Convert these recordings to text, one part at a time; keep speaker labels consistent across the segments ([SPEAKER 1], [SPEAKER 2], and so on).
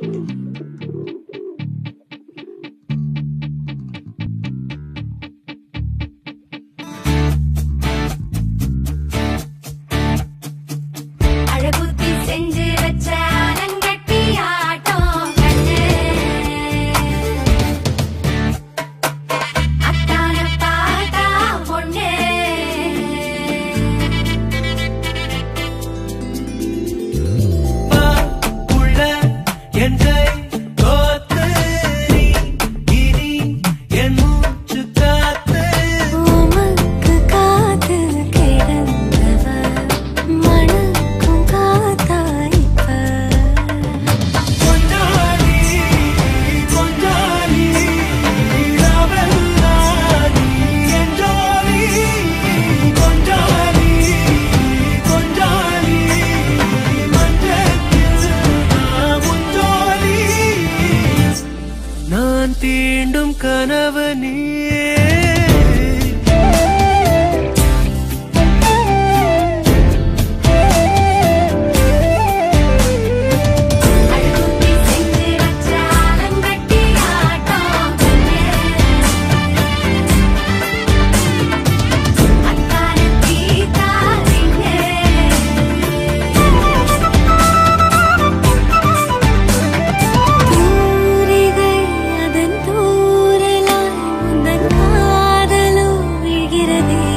[SPEAKER 1] அழகுத்தி செஞ்சு வச்ச அலங்கட்டி ஆட்டம் கண்ணு அத்தான பாத்தா பொண்ணு
[SPEAKER 2] உள்ள என்னை கோத்து நீ இனி என் மூச்சு காத்து
[SPEAKER 1] உமக்கு காத்து கிடந்தவ மணக்கும் காத்தாய்ப்ப
[SPEAKER 2] கொஞ்சாலி கொஞ்சாலி ராவெல்லாம் நீ என் ஜோலி கொஞ்சாலி கொஞ்சாலி மஞ்சத்தில் நான் உன் ஜோலி நான் தீண்டும் கனவு நீ
[SPEAKER 1] அழகுத்தி செஞ்சு வச்ச அலங்கட்டி ஆட்டம் கண்ணு அத்தான தீத்தா தூரிகை அதன் தூரலாய் உந்தன் காதலோ விழுகிறதே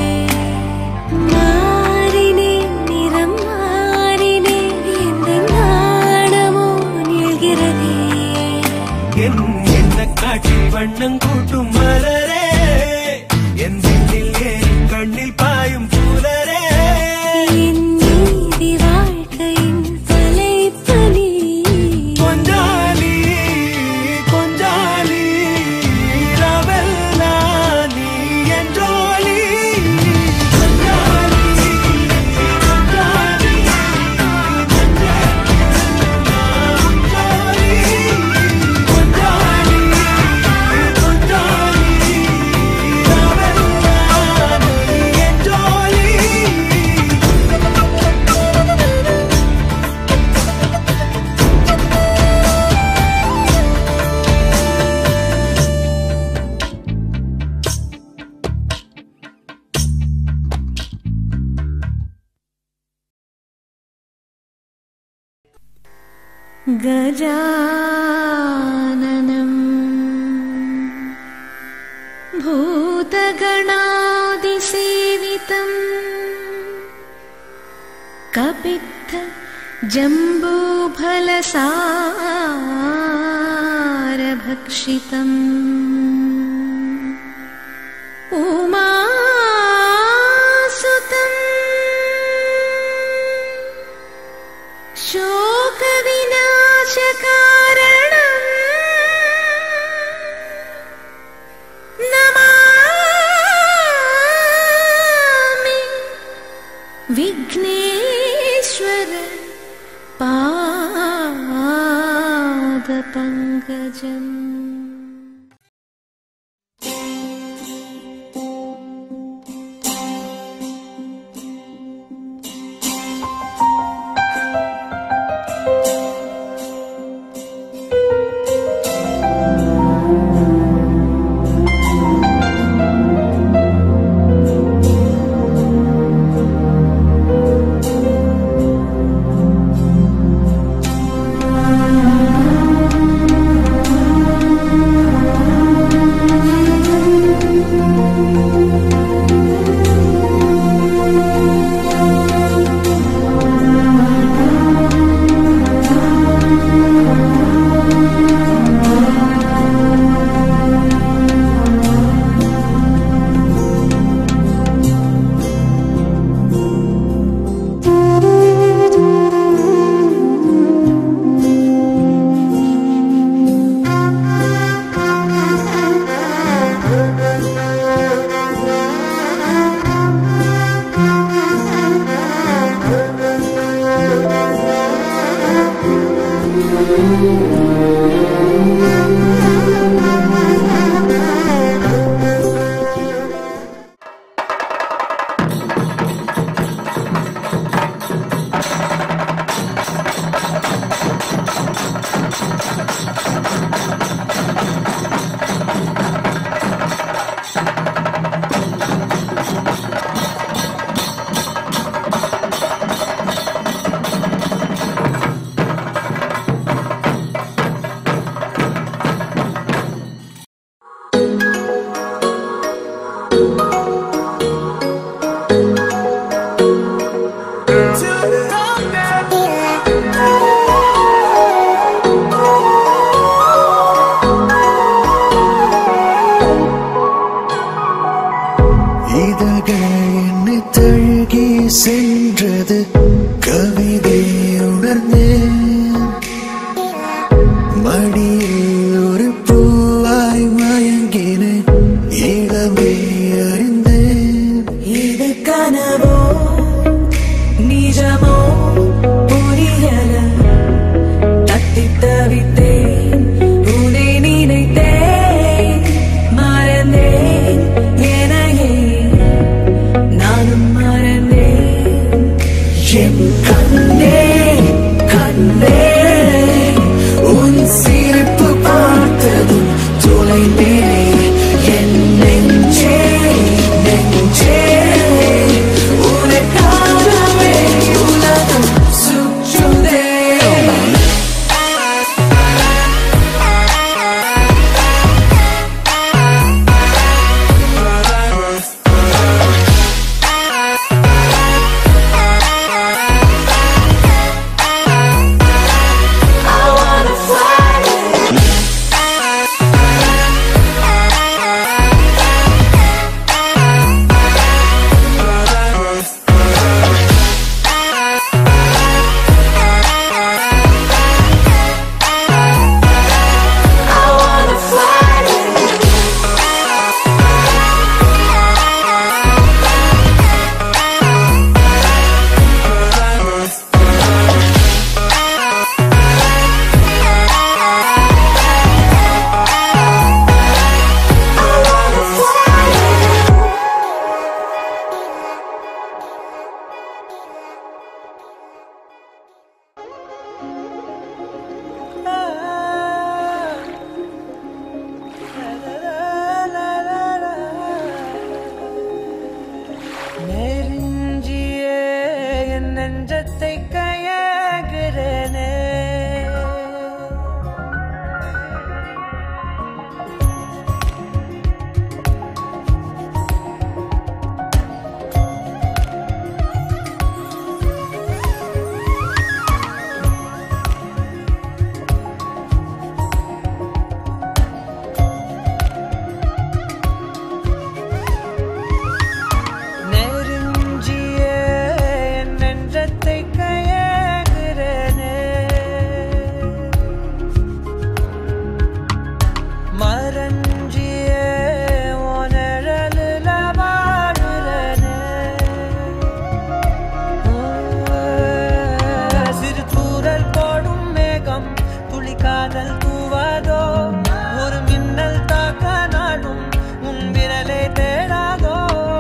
[SPEAKER 1] மாறினேன் நிறம் மாறினேன் இந்த நாடமோ நிழ்கிறதே
[SPEAKER 2] என் என்ன காட்சி வண்ணம் கூட்டும் மலரே என் விண்ணில் ஏறி கண்ணில் பாயும் சூலரே
[SPEAKER 1] என் நீதி வாழ்க்கையின் தலைப்பு நீ
[SPEAKER 2] கொஞ்சாலி கொஞ்சாலி ராவெல்லாம் நீ என் ஜோலி கொஞ்சாலி கொஞ்சாலி கொஞ்சாலி கொஞ்சாலி ராவெல்லாம் நீ என் ஜோலி
[SPEAKER 1] गजाननम् भूतगणादिसेवितम् कपित्थ जम्बूफलसारभक्षितम् उमासुतम् शोकविनाशकारणम् नमामि विघ्नेश्वर पादपङ्कजम्
[SPEAKER 2] மறந்தேன் உன் சிரிப்பு பார்த்ததும் தொலைந்தேனே என் நெஞ்சே நெஞ்சே உனக்காகவே உலகம் சுற்றுதே நெருஞ்சியே என் நெஞ்சத்தை கையாகிறனே நெருஞ்சியே என் நெஞ்சத்தை கையாகிறனே மறஞ்சியே உணரலுல வாழுறனே சிறு தூரல் போடும் மேகம் துளி காதல் தூவாதோ ஒரு மின்னல் தாக்க நாடும் உன் விரலை தேடாதோ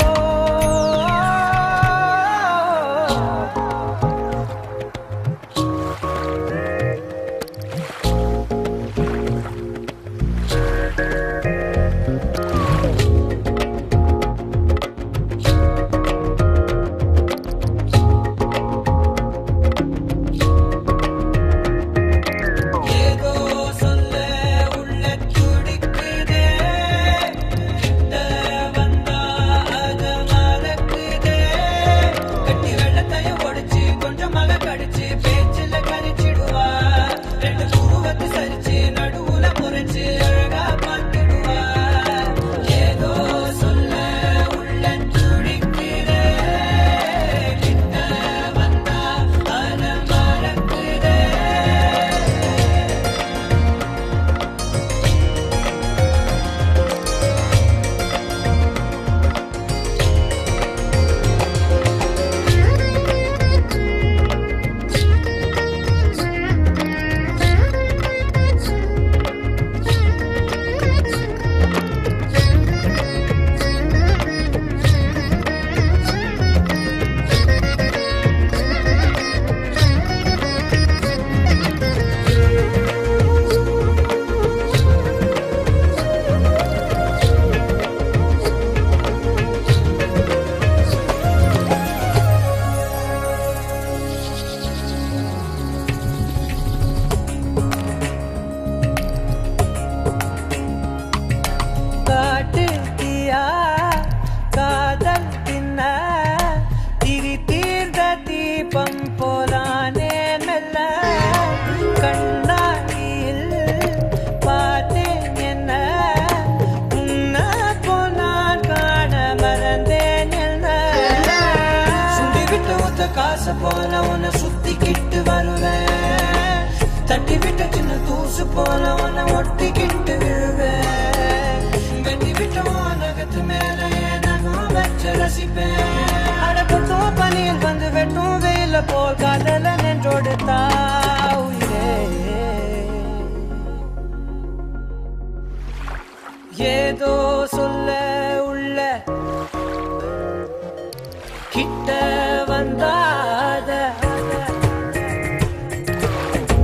[SPEAKER 2] ஏதோ சொல்ல உள்ள துடிக்குதே கிட்ட வந்தா அத மறக்குதே கட்டி வெள்ளத்தையும் ஒடிச்சு கொஞ்சம் மக கடிச்சு பேச்சில கரிச்சிடுவா ரெண்டு புருவத்தை சரிச்சு நடுவுல முறைச்சு அழகா பார்த்துடுவா ஏதோ சொல்ல உள்ள துடிக்குதே கிட்ட வந்தா அத மறக்குதே காட்டு தீயா காதல் தின்ன திரி தீர்ந்த தீபம் போலானே மெல்ல கண்ணாடியில் பார்த்தேன் என்ன உன்ன போனான் காண மறந்தேன் என்ன சுண்டி விட்டு ஒத்த காசு போல உன்னை சுத்திக்கிட்டு வருவேன் தட்டி விட்ட சின்ன தூசு போல உன்னை ஒட்டிக்கிட்டு விழுவேன் வெட்டி விட்ட உலகத்து மேல நகம் வச்சு ரசிப்பேன் அடக்கட்டும் பனியில் வந்து வெட்டும் வெயில போல் காதல நின்றோடு தாவுயிரே ஏதோ சொல்ல உள்ள கிட்ட வந்தாத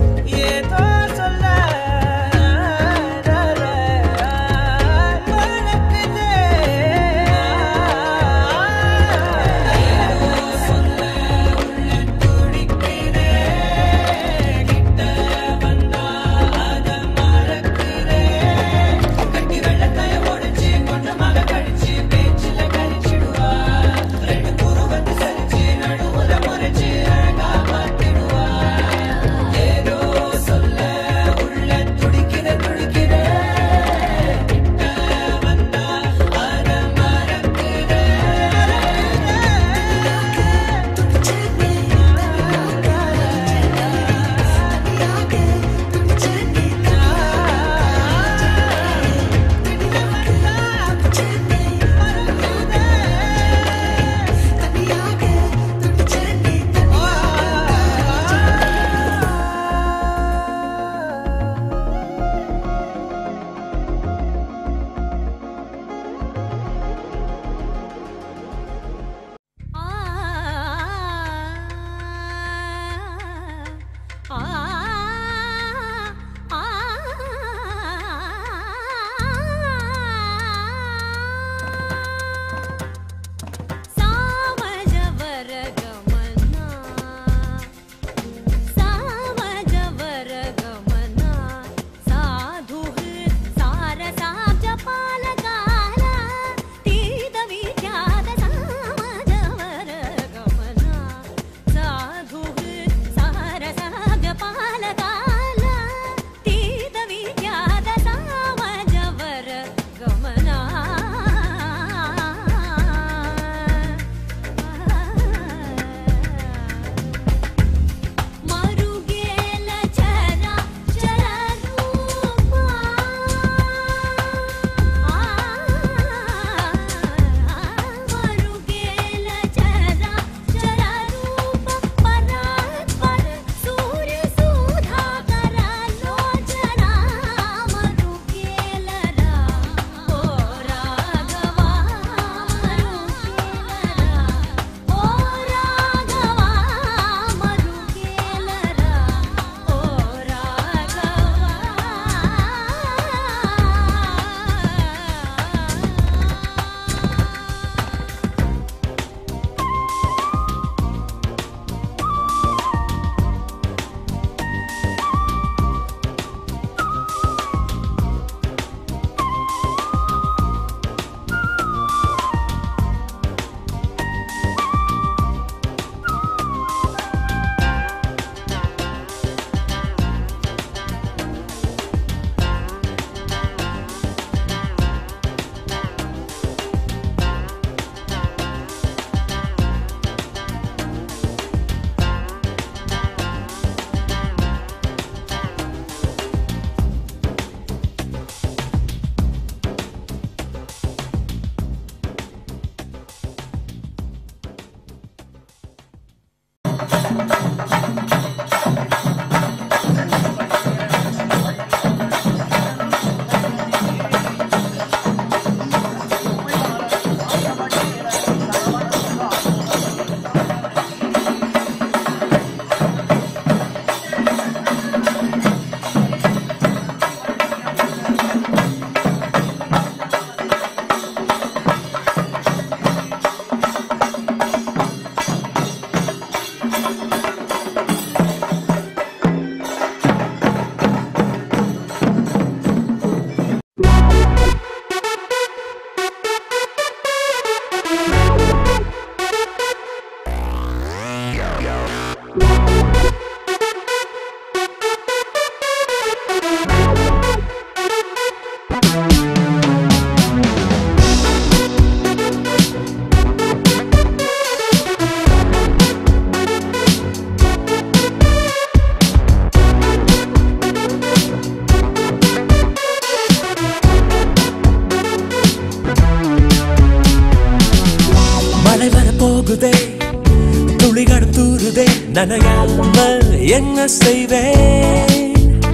[SPEAKER 3] நனையாம என்ன செய்வேன்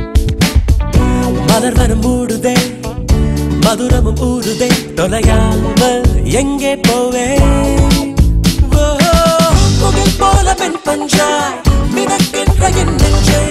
[SPEAKER 3] மலர் வனம் மூடுதே மதுரமும் ஊறுதே தொலையாம எங்கே போவேன் ஓ, முகில் போல பெண் பஞ்சாய் மிதக்கின்ற என் நெஞ்சை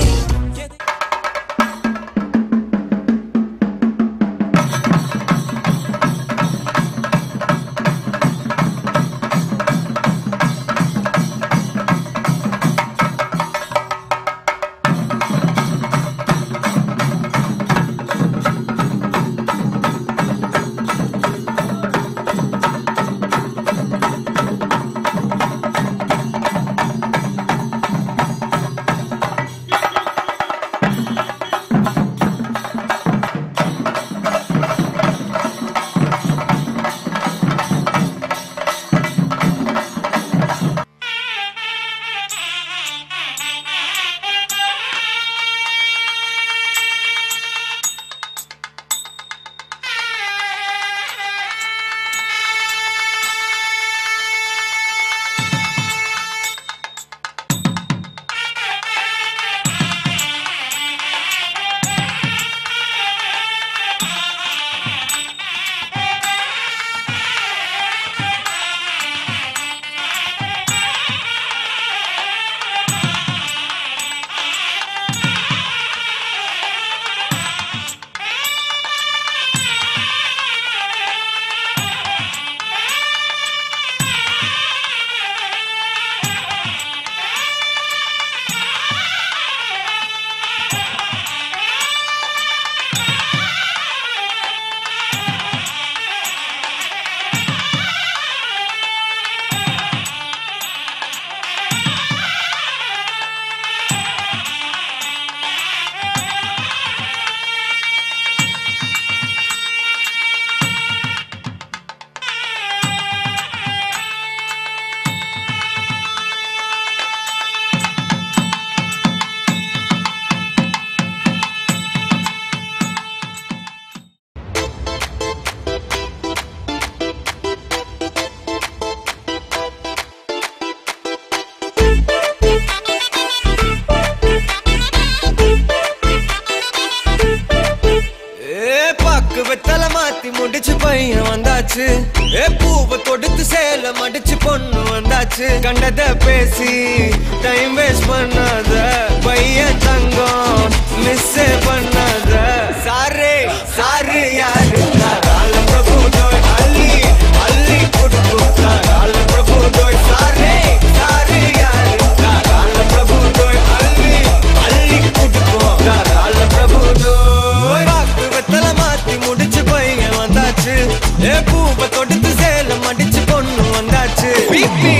[SPEAKER 4] ஏ பாக்கு வெத்தல மாத்தி முடிச்சு பையன் வந்தாச்சு ஏ பூவை தொடுத்து சேல மடிச்சு பொண்ணு வந்தாச்சு கண்டத பேசி டைம் வேஸ்ட் பண்ணாத பையன் தங்கம் மிஸ் பண்ணாத சாரே சாரு யாரு கால பிரபு தோய் அள்ளி அள்ளி கொடுக்கும் கால பிரபு தோய் சாரே சாரு யாரு கால பிரபு தோய் அள்ளி அள்ளி கொடுக்கும் கால பிரபு தோய் வாக்கு வெத்தல மாத்தி முடிச்சு பையன் வந்தாச்சு ஏ பூவை தொடுத்து சேல மடிச்சு பொண்ணு வந்தாச்சு பிபி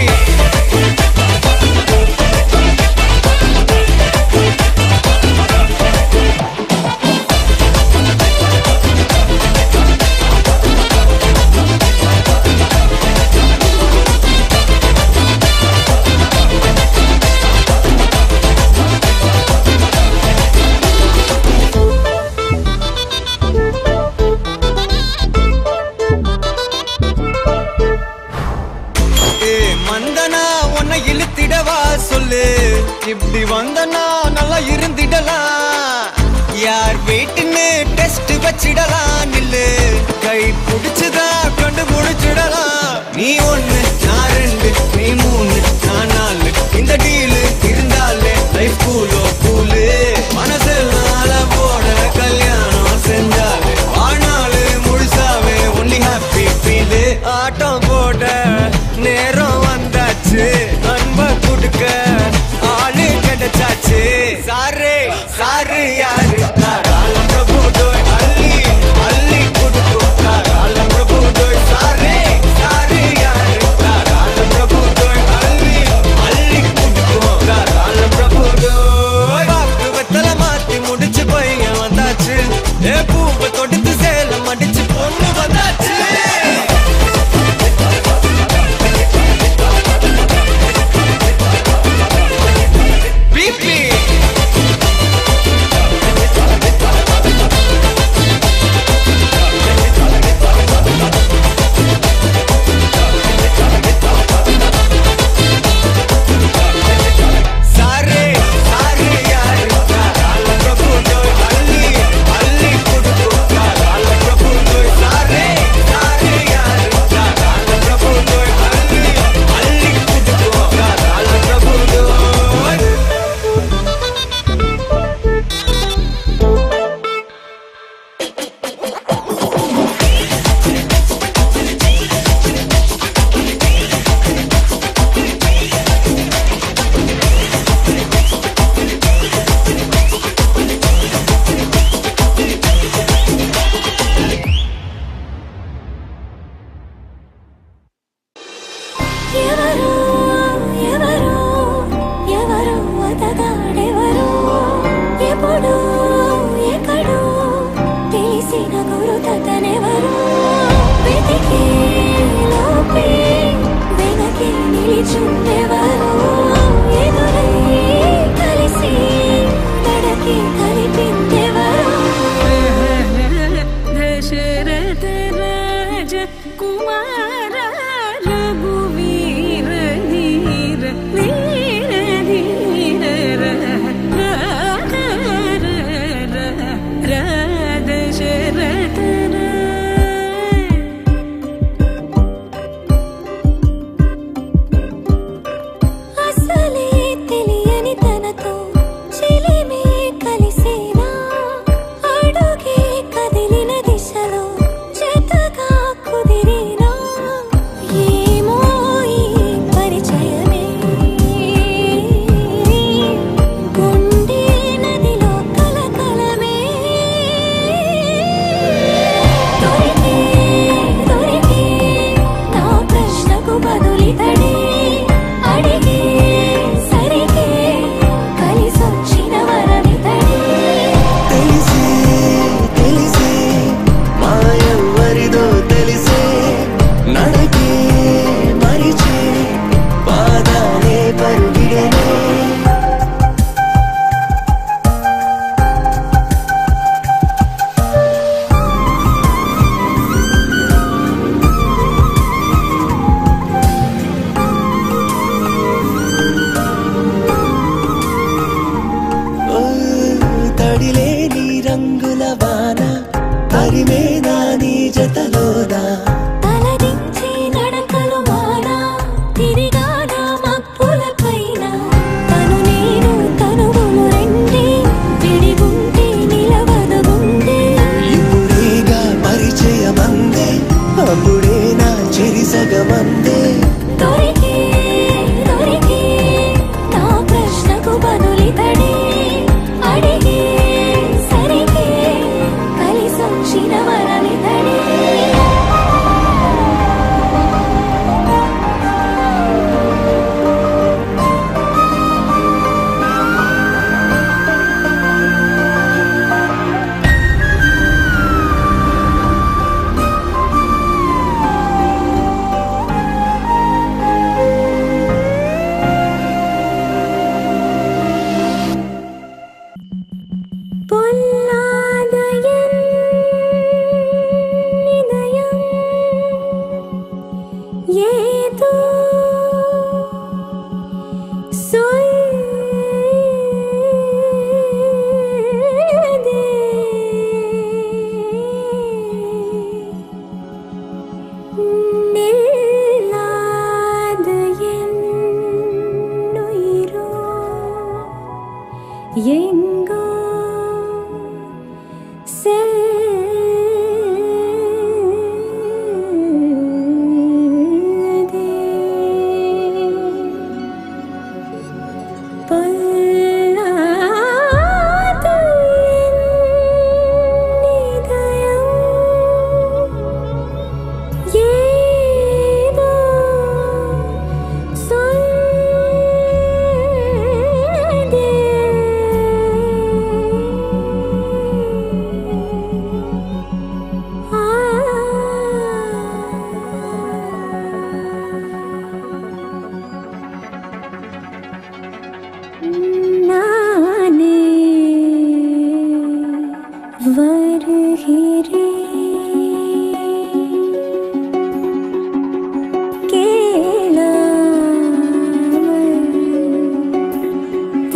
[SPEAKER 4] ஏ மந்தனா உன்னை இழுத்திடவா சொல்லு இப்படி வந்தனா நல்லா இருந்திடலாம் யார் வீட்டுன்னு டெஸ்ட் வச்சிடலாம் நில்லு கை பிடிச்சுதா கண்டு முடிச்சிடலாம் நீ ஒண்ணு நான் ரெண்டு நீ மூணு நான் நாலு இந்த டீலு இருந்தாலே லைஃப் கூலோ கூலு மனசெல்லாம் போட கல்யாணம் செஞ்சாலே ஆனாலு முழுசாவே ஒன்லி ஹாப்பி ஃபீலு ஆட்டம் போட நேரம் வந்தாச்சு அன்ப கொடுக்க ஆளு கிடைச்சாச்சு சாரு சாரு யாரு கால பிரபு தோய் அள்ளி அள்ளி கொடுக்கும் கால பிரபு தோய் சாரே சாரு யாரு கால பிரபு தோய் அள்ளி அள்ளி கொடுக்கும் கால பிரபு தோய் வாக்கு வெத்தல மாத்தி முடிச்சு பையன் வந்தாச்சு ஏ பூவை தொடுத்து சேலம் அடிச்சு பொண்ணு வந்தாச்சு பிபி
[SPEAKER 1] కూర్చుంటే వారు ఎదురై కలిసి నడకి కలిపిందేవారు
[SPEAKER 5] దశరథ రాజ కుమార రఘువీర ధీర వీర ధీర దశరథ
[SPEAKER 1] అసలే తెలియని తనతో చెలిమే కలిసేనా అడుగే కదిలిన దిశలో జతగా కుదిరినా ఏమో ఈ పరిచయమే గుండె నదిలో కలకలమే దొరికే దొరికే నా ప్రశ్నకు బదులితడే అడిగే సరిగే కలిసొచ్చిన వరమితడే
[SPEAKER 3] తెలిసే తెలిసే మాయవరిదో తెలిసే నడకే మరిచే పాదాలే పరుగిడనే ఓ, తడిలేని రంగుల వాన తరిమేనా నీ జతలోనా
[SPEAKER 1] తలదించి నడకలు మానా తిరిగాన మప్పుల పైన తను నేను తనువులు రెండే విడిగుంటే నిలవదు గుండె
[SPEAKER 3] ఇప్పుడేగా పరిచయమందే అప్పుడే నా చెరిసగమందే
[SPEAKER 1] దొరికే దొరికే నా ప్రశ్నకు బదులితడే అడిగే సరిగే కలిసొచ్చిన వరమితడే பொல்லாதயன் இதயம் ஏதோ சொல்லுதே. நில்லாத என் உயிரோ எங்கோ செல்லுதே. பொல்லாத என் இதயம் ஏதோ சொல்லுதே. ஆ நானே வருகிறேன் கேளாமல்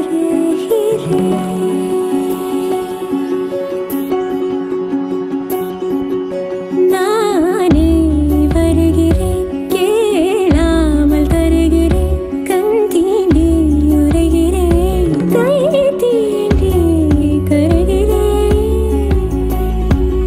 [SPEAKER 1] தருகிறேன் நானே வருகிறேன் கேளாமல் தருகிறேன் கண் தீண்டி உரைகிறேன் கை தீண்டி கருகிறேன்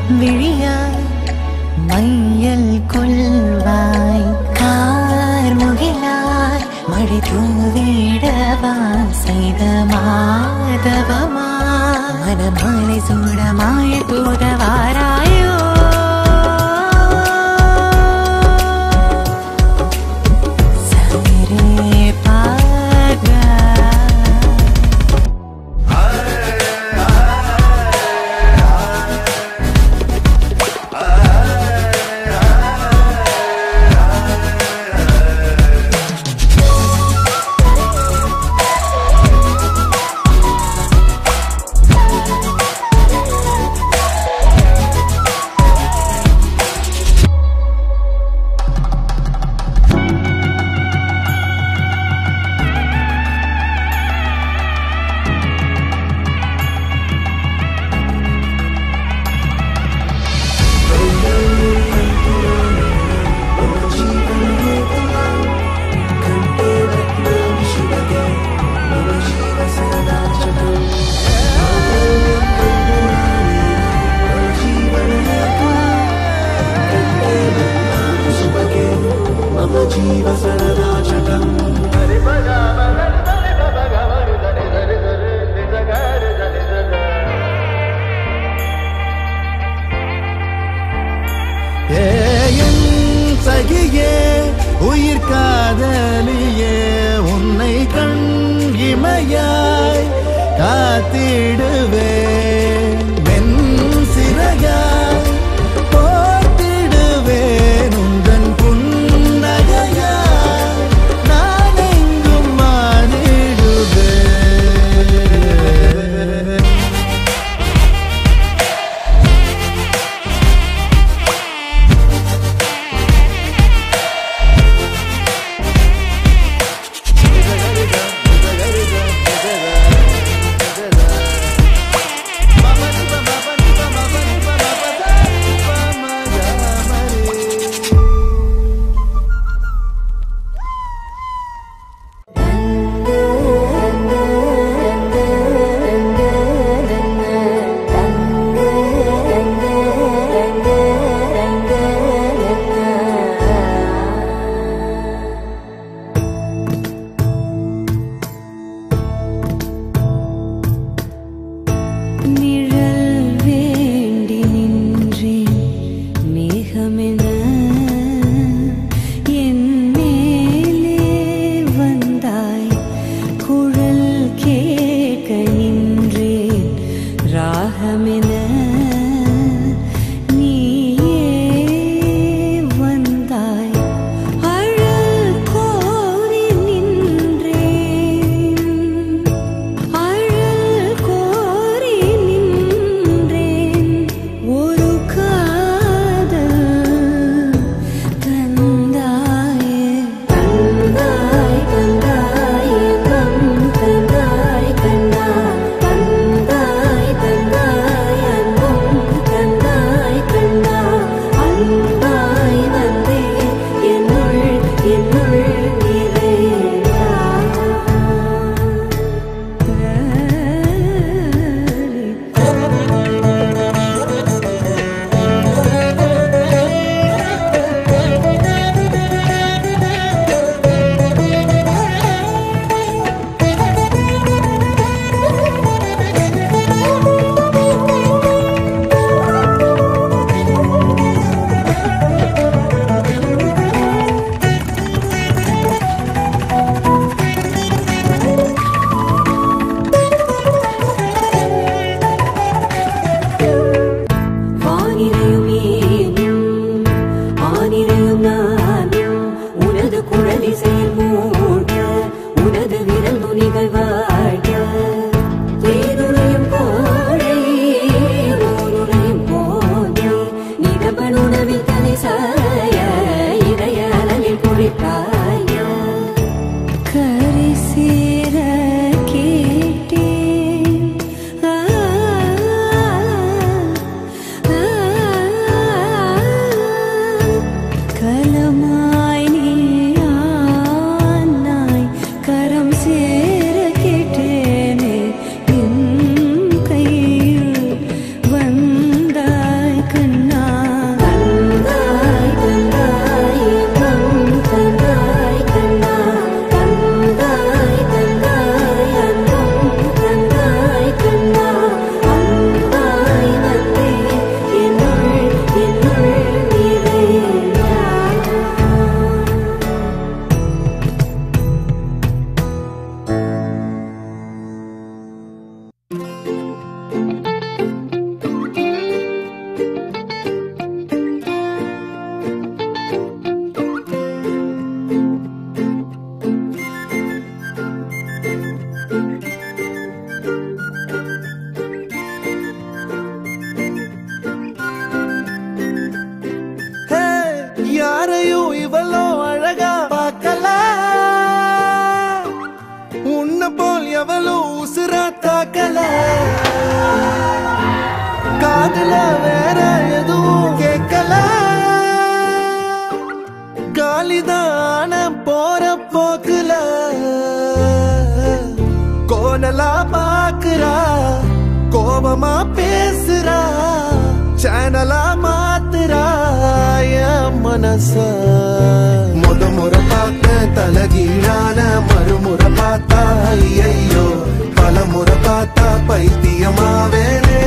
[SPEAKER 6] விழியாய் மையல் கொள்வாய் கார் முகிலாய் மழை தூவிடவா செய்த மாதவமா மனமாலை சூடமாய தூதவாராயோ சமிரே பாகா
[SPEAKER 3] ஏன் சகியே உயிர் காதலியே உன்னை கண் இமையாய் காத்திடுவே வெண் சிறகாய் போட்டிடுவேன் உந்தன் புன்னகையாய் நான் எங்கும் மாறிடுவேன்
[SPEAKER 1] நிழல் வேண்டி நின்றேன் மேகமென என் மேலே வந்தாய் குழல் கேட்க நின்றேன் ராகமென நீயே வந்தாய் அழல் கோரி நின்றேன் அழல் கோரி நின்றேன் ஒரு காதல் தந்தாயே தந்தாய் தந்தாய் கம் தந்தாய் கண்ணா தந்தாய் தந்தாய் அன்பும்
[SPEAKER 3] தாக்கல காதுல வேற எதுவும் கேட்கல காலிதான போற போக்குல கோணலா பாக்குறா கோபமா பேசுறா சேனலா மாத்துறா என் மனச முத முறை பார்த்த தலகீழான மறுமுறை பார்த்தா ஐயோ பல முறை பார்த்தா பைத்தியமாவேனே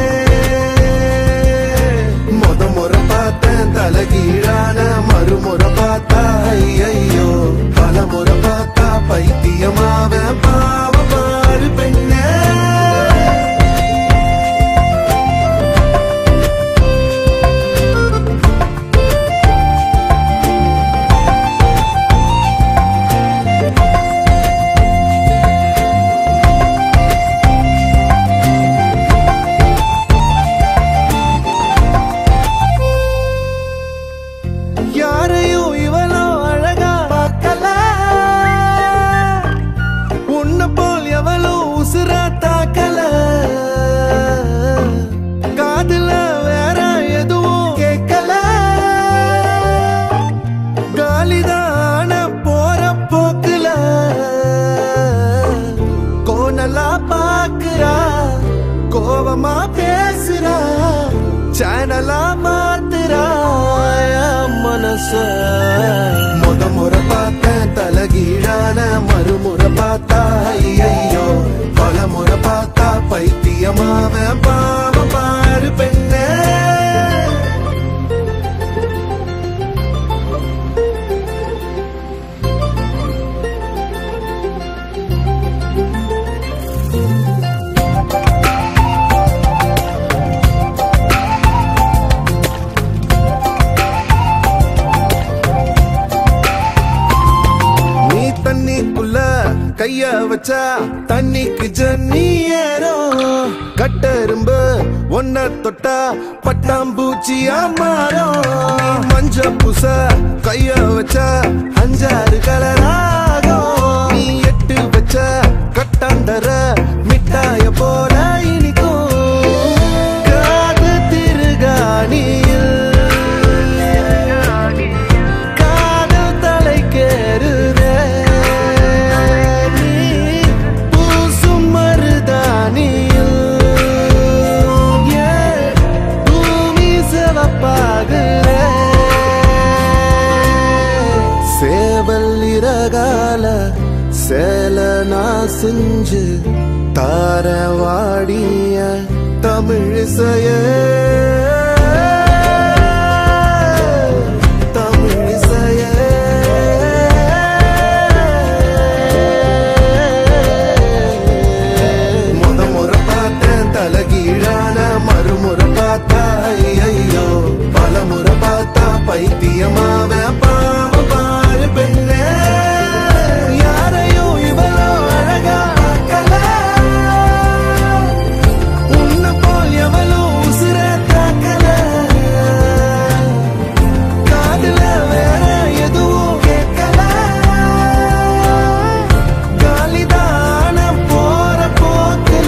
[SPEAKER 3] முத முறை பார்த்தேன் தலகீழான மறுமுறை பார்த்தா ஐயோ பல முறை பார்த்தா பைத்தியமாவ பாவ பாரு பெண்ணே யாரையும் இவளோ அழகா பார்க்கல உன்னை போல் எவளோ உசுரா தாக்கல காதுல வேற எதுவும் கேட்கல காலிதான போற போக்குல கோணலா பாக்குறா கோபமா பேசுறா சேனலா மாத்துறா என் மனச முத முறை பார்த்தேன் தலகீழான மறுமுறை பார்த்தா ஐயோ பல முறை பார்த்தா பைத்தியமாவ பாவ பாரு பெண்ணே நீ தண்ணிக்குள்ள கைய வச்சா தண்ணிக்கு ஜன்னி ஏறும் கட்டெரும்பு ஒன்ன தொட்டா பட்டாம்பூச்சியா மாறும் நீ மஞ்ச பூச கைய வச்சா அஞ்சாறு கலராகும் நீ எட்டு வச்ச கட்டாந்தர மிட்டாய போல இனிக்கும் காது திருகாணியில் காதல் தலைக்கேறுதே நீ பூசும் மருதானியில் ஏன் பூமி சிவப்பாகுதே சேவல் இறகால சேல நான் செஞ்சு தார வாடிய தமிழிசைய தமிழிசைய முத முறை பார்த்தேன் தலகீழான மறுமுறை பார்த்தா ஐயோ பல முறை பார்த்தா பைத்தியமாவ பாவ பாரு பெண்ணே யாரையும் இவளோ அழகா பார்க்கல உன்னை போல் எவளோ உசுர தாக்கல காதுல வேற எதுவும் கேட்கல காலிதான போற போக்குல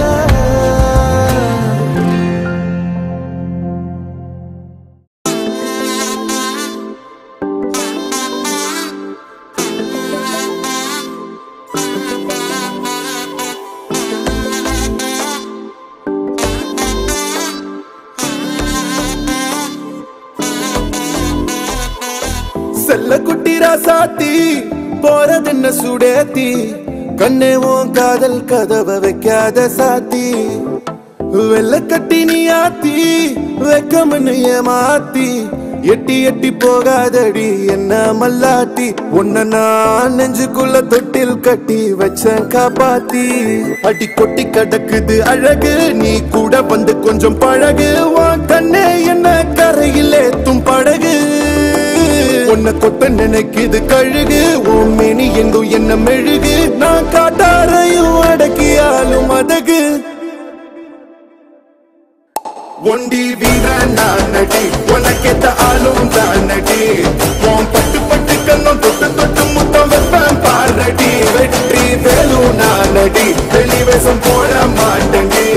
[SPEAKER 3] செல்ல குட்டி ராசாத்தி போறதென்ன சுடேத்தி கண்ணே உன் காதல் கதவை வைக்காத சாத்தி வெள்ள கட்டி நீ ஆத்தி வெக்கமன்னு ஏமாத்தி எட்டி எட்டி போகாதடி என்ன மல்லாட்டி உன்னை நான் நெஞ்சுக்குள்ள தொட்டில் கட்டி வச்சேன் காப்பாத்தி அடி கொட்டி கிடக்குது அழகு நீ கூட வந்து கொஞ்சம் பழகு உன் கண்ணே என்ன கரையில் ஏத்தும் படகு உன்னை கொத்த நினைக்குது கழுகு உன் மேனி எங்கும் என்ன மெழுகு நான் காட்டாரையும் அடக்கியாலும் அதகு ஒண்டி வீரன் நான் நடி உனக்கேத்த ஆளும் தான் நடி உன் பட்டு பட்டு கண்ணும் தொட்டு தொட்டு முத்தம் வைப்பேன் பாரடி வெற்றி வேலும் நான் நடி வெளிவேசம் போட மாட்டேன்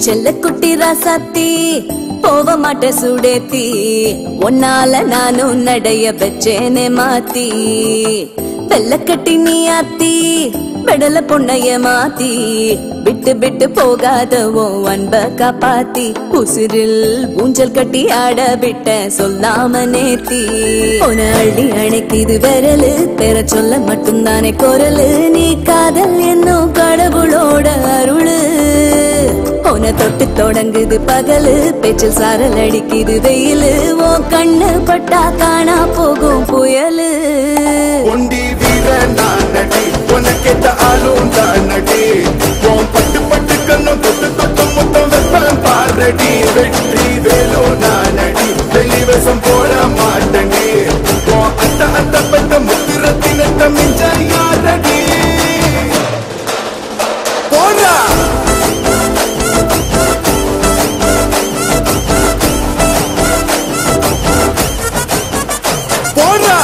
[SPEAKER 1] செல்ல குட்டி ராசாத்தி போக மாட்ட சுடேத்தி உன்னால நானும் நடைய வச்சேனே மாத்தி வெள்ள கட்டி நீ ஆத்தி பெடல பொண்ணைய மாத்தி விட்டு விட்டு போகாத உன் அன்ப காப்பாத்தி உசிரில் ஊஞ்சல் கட்டி ஆட விட்ட சொல்லாம நேத்தி உன அள்ளி அணைக்குது விரலு பெற சொல்ல மட்டும்தானே குரலு நீ காதல் என்னும் கடவுளோட அருளு உன தொட்டு தொடங்குது பகலு பேச்சில் சாரல் அடிக்குது வெயிலு உன் கண்ணு பட்டா காணா போகும் புயலு
[SPEAKER 3] ஒண்டி வீர நான் நடி உனக்கேத்த ஆளும் தான் நடி உன் பட்டு பட்டு கண்ணும் தொட்டு தொட்டு முத்தம் வெப்பம் பாரடி வெற்றி வேலோ நான் நடி வெளிவசம் போட மாட்டடி உன் அத்த அத்த பட்ட முத்திரத்தினத்த மிஞ்ச யாரடி போடா போடா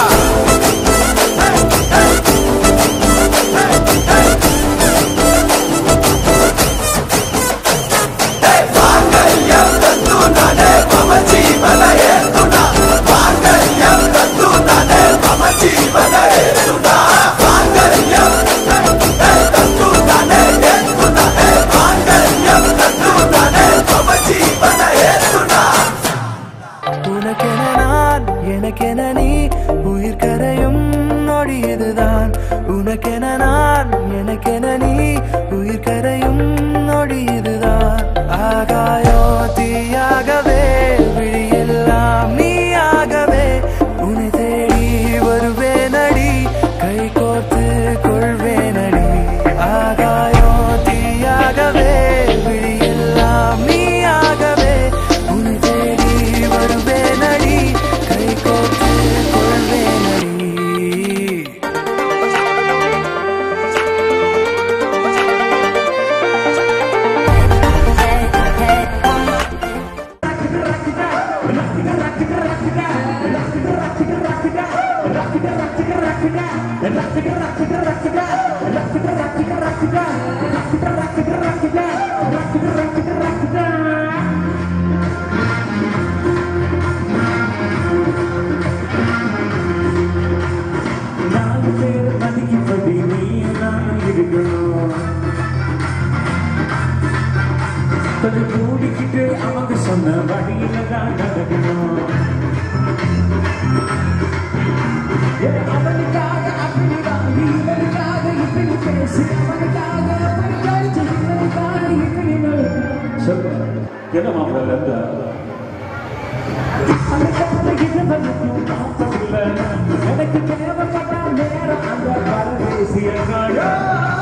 [SPEAKER 2] உனக்கென நான் எனக்கென நீ உயிர் கரையும் நொடி இதுதான் உனக்கென நான் எனக்கென நீ உயிர் கரையும் நொடி இதுதான் ஆகாயோ தீயாகவே விழியெல்லாம் நீயாகவே உன்னை தேடி வருவேனடி கை கோர்த்து கொள்வேனடி ஆகாயோ தீயாகவே விழியெல்லாம் நீயாகவே உன்னை தேடி வருவேனடி கை கோர்த்து கொள்வேனடி
[SPEAKER 7] நாலு பேர் மதிக்கும்படி நீ நான் இருக்கணும் தன்னை கூடிக்கிட்டு அவங்க சொன்ன வழியில தான் நடக்கணும் ஏ, அவனுக்காக அப்படி வாங்கி இவனுக்காக இப்படி பேசி அவனுக்காக அப்படி கழிச்சு இவனுக்காக இப்படி நடக்கணும். சொல்லு என்ன மாப்பிள்ள இருந்தா அதுக்காக இது வரைக்கும் மாற்றம் இல்லை. எனக்கு தேவைப்பட்ட நேரம் அந்த பரதேசிய நாடா.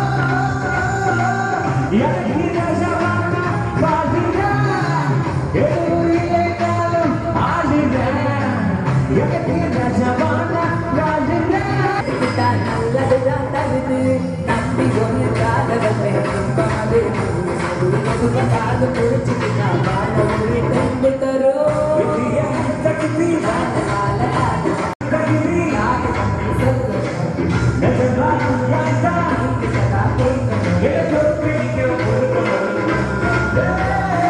[SPEAKER 7] எனக்கு ரசமான பாதிரா. எதுவுமில்லை காலம் ஆளுங்க. எனக்கு ரசமான பாதிரா.
[SPEAKER 1] நல்லதுதான் தருது நம்பி ஒன்று காதவத்தை தும்பாது காது பிடிச்சிட்டு நான் வாழ ஒரு தெம்பு தரும்
[SPEAKER 7] இது ஏன் தகுதி? தகுதி. நிஜமா யாத்தா? எனக்கு பிடிக்கும் பொருத்தம்.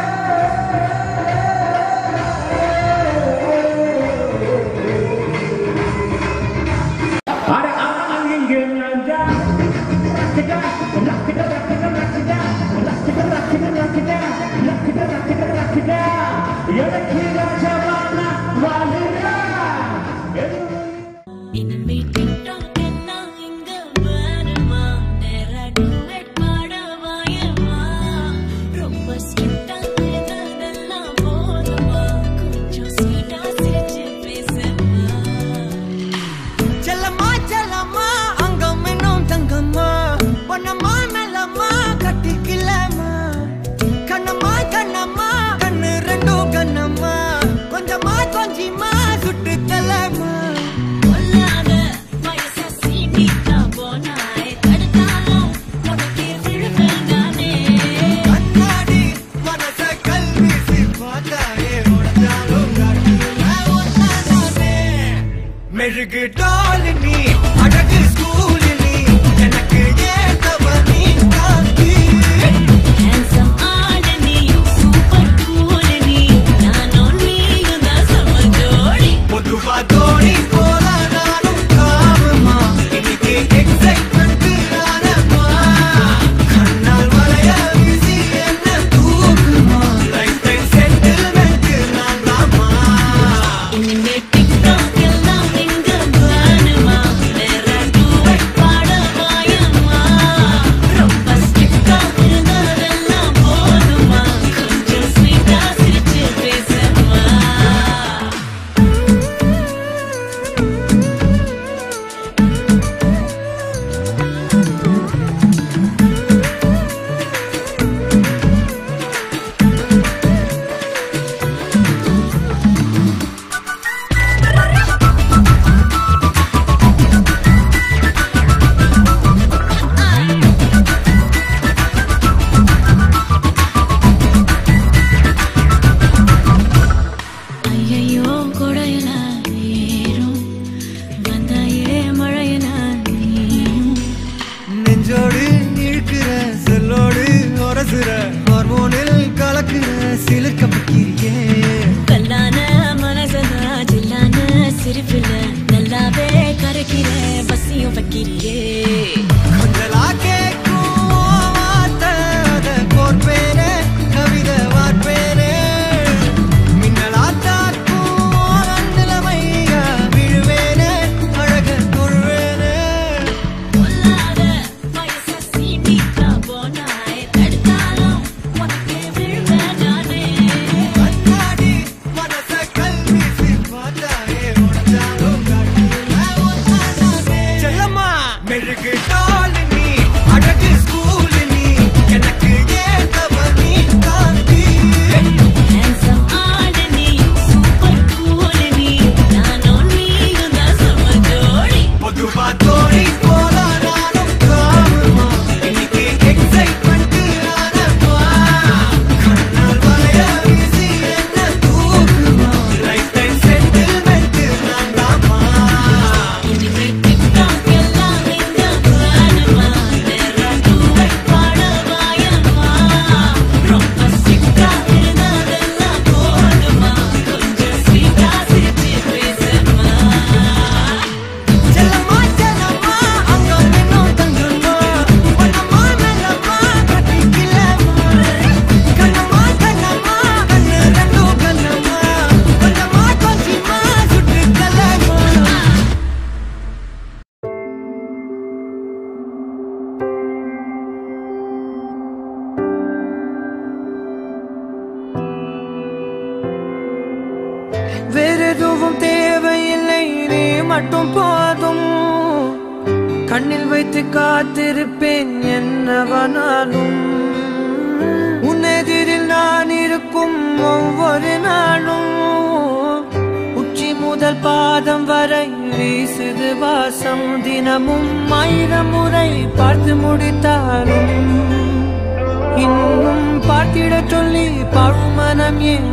[SPEAKER 7] அட அங்க ராஜா லக்கிடா லக்கிடா லக்கிடா லக்கிடா லக்கிடா லக்கிடா லக்கிடா லக்கிடா லக்கிடா லக்கிடா எனக்கு ராஜாவான வாழுறா
[SPEAKER 1] இன்னும் வீட்டிட்டான் என்ன இங்க வருமா நேரடுவேட் பாடவாயமா ரொம்ப ஸ்ட்ரிக்டா இதெல்லாம் போதுமா கொஞ்சம் ஸ்வீட்டா சிரிச்சு பேசுமா
[SPEAKER 2] செல்லம்மா செல்லம்மா அங்கம் இன்னும் தங்கம்மா பொன்னம்மா நல்லம்மா கட்டிக்கலம்மா கண்ணம்மா கண்ணம்மா கண்ணு ரெண்டும் கண்ணம்மா கொஞ்சமா கொஞ்சிமா சுட்டு தலம்மா
[SPEAKER 1] கொல்லாத வயச சீண்டிட்டா போனாய் தடுத்தாலும் உனக்கு விழுவேன் நானே
[SPEAKER 2] கண்ணாடி மனச கல்வீசி பார்த்தாயே உடஞ்சாலும் காட்டுல ஒன்னானே மெழுகு டால் நீ அழகு ஸ்கூல் நீ எனக்கு ஏத்தவ நீ காந்தி
[SPEAKER 1] handsome ஆட நீ
[SPEAKER 2] தோணி போல நானும் காவமா இன்னைக்கு எக்ஸைட்மெண்ட் நானம்மா கண்ணால் வளைய வீசி என்ன தூக்குமா லைஃப் டைம் செட்டில்மெண்ட் நான் தாமா
[SPEAKER 5] இனிமே டிக்டாக் எல்லாம் எங்க வேணுமா வேற டூவெட் பாட வாயம்மா ரொம்ப ஸ்ட்ரிக்டா இருந்ததெல்லாம் போதுமா கொஞ்சம் ஸ்வீட்டா சிரிச்சு பேசம்மா ஐயையோ கொடையில ஏறும் வந்தாயே மழையில நீயும்
[SPEAKER 2] நெஞ்சோடு இழுக்கிற செல்லோடு உரசுற ஹார்மோனில் கலக்குற சிலுக்க பக்கிரியே
[SPEAKER 5] கல்லான மனசனா ஜில்லான சிரிப்புல நல்லாவே கரைக்கிற பசியும் வைக்கிறியே
[SPEAKER 2] கொஞ்சலா கேட்கும் வார்த்தை அத கோர்ப்பேனே கவிதை வார்ப்பேனே மின்னலா தாக்கும் அண்ணில மையா விழுவேனே அழக தொழுவேனே
[SPEAKER 5] பொல்லாத வயச சீண்டிக்கா போனாய் தடுத்தாலும் உனக்கு விழுவேன் நானே
[SPEAKER 2] கண்ணாடி மனச கல்வீசி பார்த்தாயே உடஞ்சாலும் காட்டுல ஒன்னானே. செல்லம்மா மெழுகு டால் நீ அழகு ஸ்கூல் நீ எனக்கு ஏத்தவ நீ காந்தி
[SPEAKER 5] handsome ஆளு நீ சூப்பர் கூல் நீ நானும் நீயும் தான் சும ஜோடி
[SPEAKER 2] பொதுவா தோணி போல நானும் காணுமா இன்னைக்கு எக்ஸைட்மெண்ட் ஆனப்பா கண்ணால் வளைய வீசி என்ன தூக்குமா லைஃப் டைம் செட்டில்மெண்ட் நான் தாமா
[SPEAKER 5] இனிமே டிக்டாக் எல்லாம் எங்க வேணுமா வேற டூவெட் பாட வாயம்மா ரொம்ப ஸ்ட்ரிக்டா இருந்ததெல்லாம் போதுமா கொஞ்சம் ஸ்வீட்டா சிரிச்சு பேசம்மா
[SPEAKER 2] செல்லம்மா செல்லம்மா அங்க நின்னும் தங்குமா பண்ணம்மா மெல்லம்மா கட்டிக்கலம்மா கண்ணம்மா கண்ணம்மா கண்ணு ரெண்டும் கண்ணம்மா கொஞ்சம்மா கொஞ்சமா சுட்டுக்கலம்மா வேறெதுவும் தேவையில்லை நீ மட்டும் போதும் கண்ணில் வைத்து காத்திருப்பேன் என்னவனாலும் உன்னெதிரில் நான் இருக்கும் ஒவ்வொரு நாளும் உச்சி முதல் பாதம் வரை வீசுது வாசம் தினமும் ஆயிரம் முறை பார்த்து முடித்தாலும் இன்னும் பார்த்திடச் சொல்லி பழுமனம் ஏன்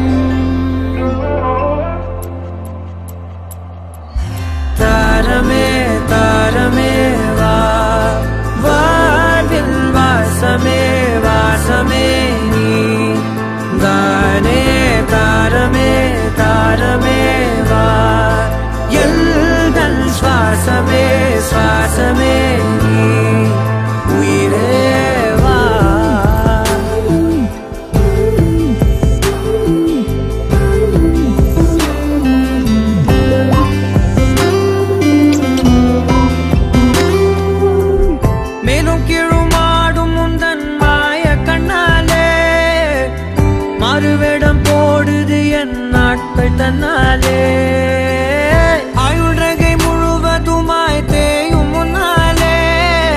[SPEAKER 2] தாரமே தாரமே வா வாழ்வில் வாசமே வாசமே நீ தானே தாரமே தாரமே வா எல்தல் சுவாசமே சுவாசமே நீ உயிரே வா மேலும் கீழுமாடும் முந்தன் மாய கண்ணாலே மாறுவேடம் போடுது என் நாட்கள் தன்னாலே ஆயுள் ரகை முழுவதுமாய் தேயும் முன்னாலே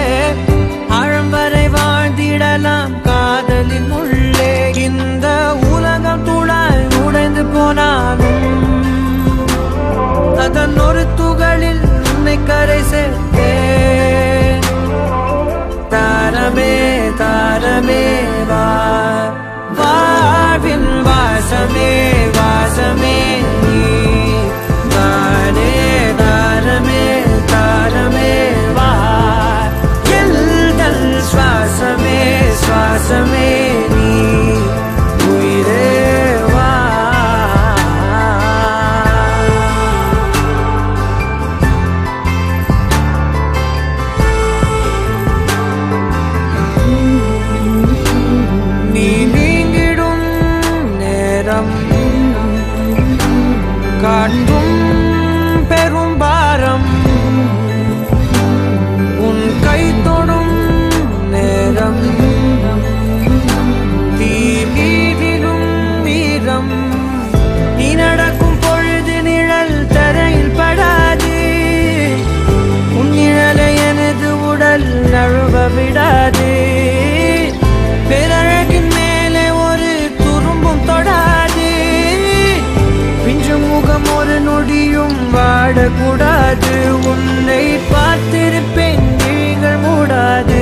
[SPEAKER 2] படக்கூடாது உன்னை பார்த்திருப்பேன் நீங்கள் மூடாது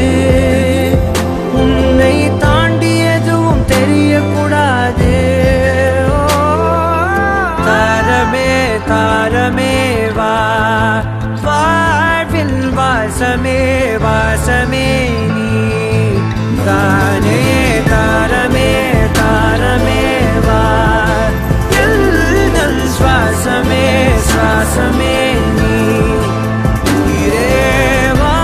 [SPEAKER 2] உன்னை தாண்டி எதுவும் தெரியக்கூடாது ஓ, தாரமே தாரமே வா வாழ்வில் வாசமே வாசமே நீ தானே தாரமே தாரமே வா எல்தல் சுவாசமே சுவாசமே நீ உயிரே வா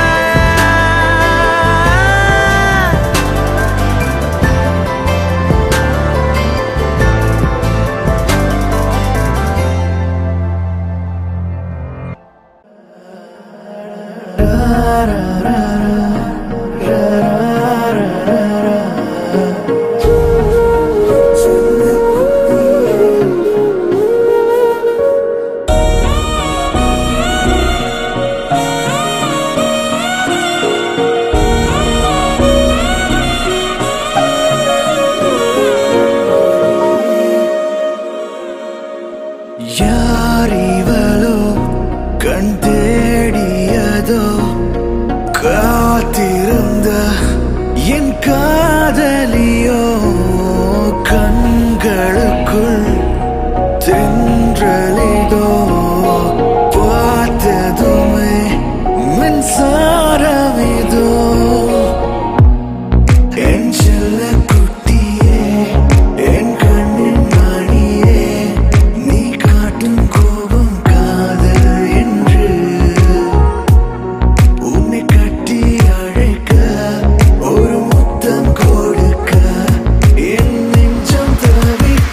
[SPEAKER 3] யாரிவளோ கண் தேடியதோ காத்திருந்த என் காதலியோ கண்களுக்குள் தென்றலிதோ பார்த்ததுமே மின்சாரமிதோ என் செல்ல குட்டியே என் கண்ணின் மணியே நீ காட்டும் கோபம் காதல் என்று உன்னை கட்டி அழைக்க ஒரு முத்தம் கொடுக்க என் நெஞ்சம் தவிக்க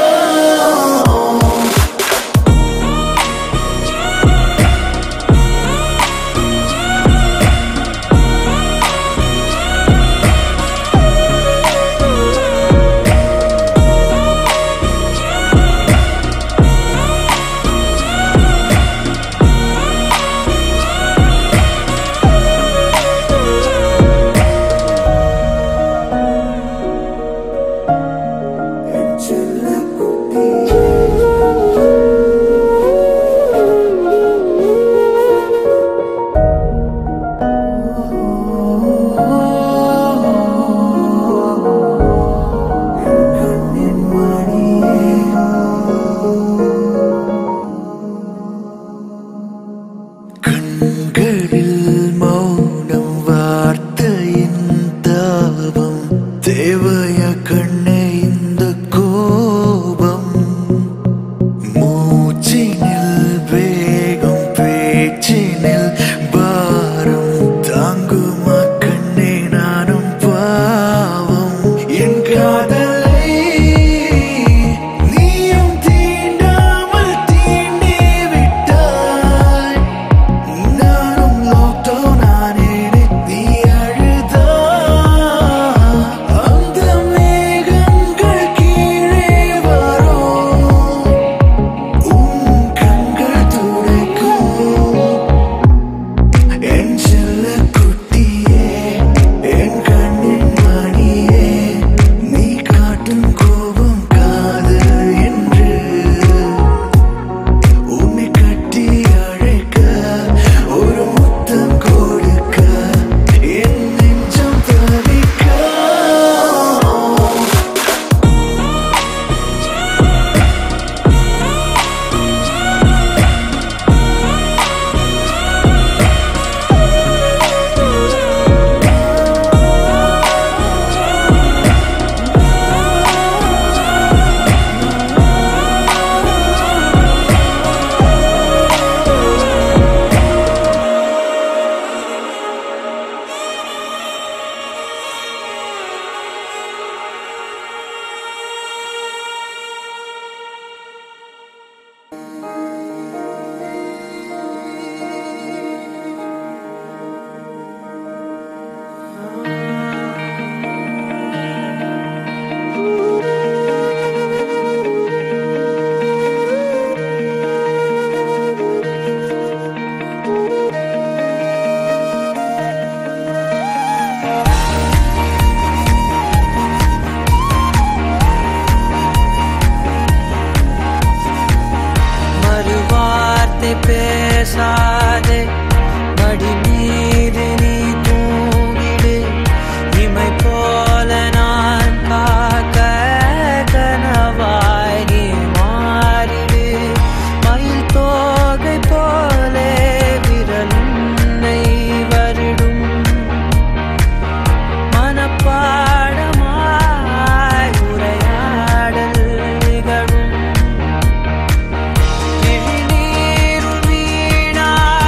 [SPEAKER 3] கண்களில் மௌனம் வார்த்தையின் தாபம் தேவைய கண்ணே இந்த கோபம் மூச்சினில் வேகம் பேச்சினில் பாரம் தாங்குமா கண்ணே நானும் பாவம் என் காதலை நீயும் தீண்டாமல் தீண்டி விட்டாய் நானும்
[SPEAKER 2] தூங்காதே மடி மீது நீ தூங்கிடு இமை போல நான் காக்க கனவாய் நீ மாறிடு மயில் தோகை போலே விரல் உன்னை வருடும் மனப்பாடமாய் உரையாடல் நிகழும் கிழிநீரும் வீணாய்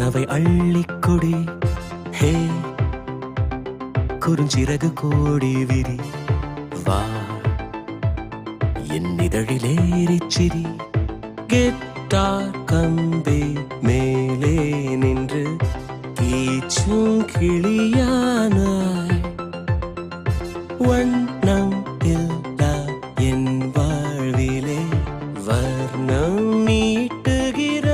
[SPEAKER 8] கனவை அள்ளிக்கொடி ஹே குறுஞ்சிறகு கோடி விரி வா என் இதழிலேறிச் சிரி கெட்டார் கம்பி மேலே நின்று கீச்சும் கிளியானாய் வண்ணம் இல்லா என் வாழ்விலே வர்ணம் நீட்டுகிறாய்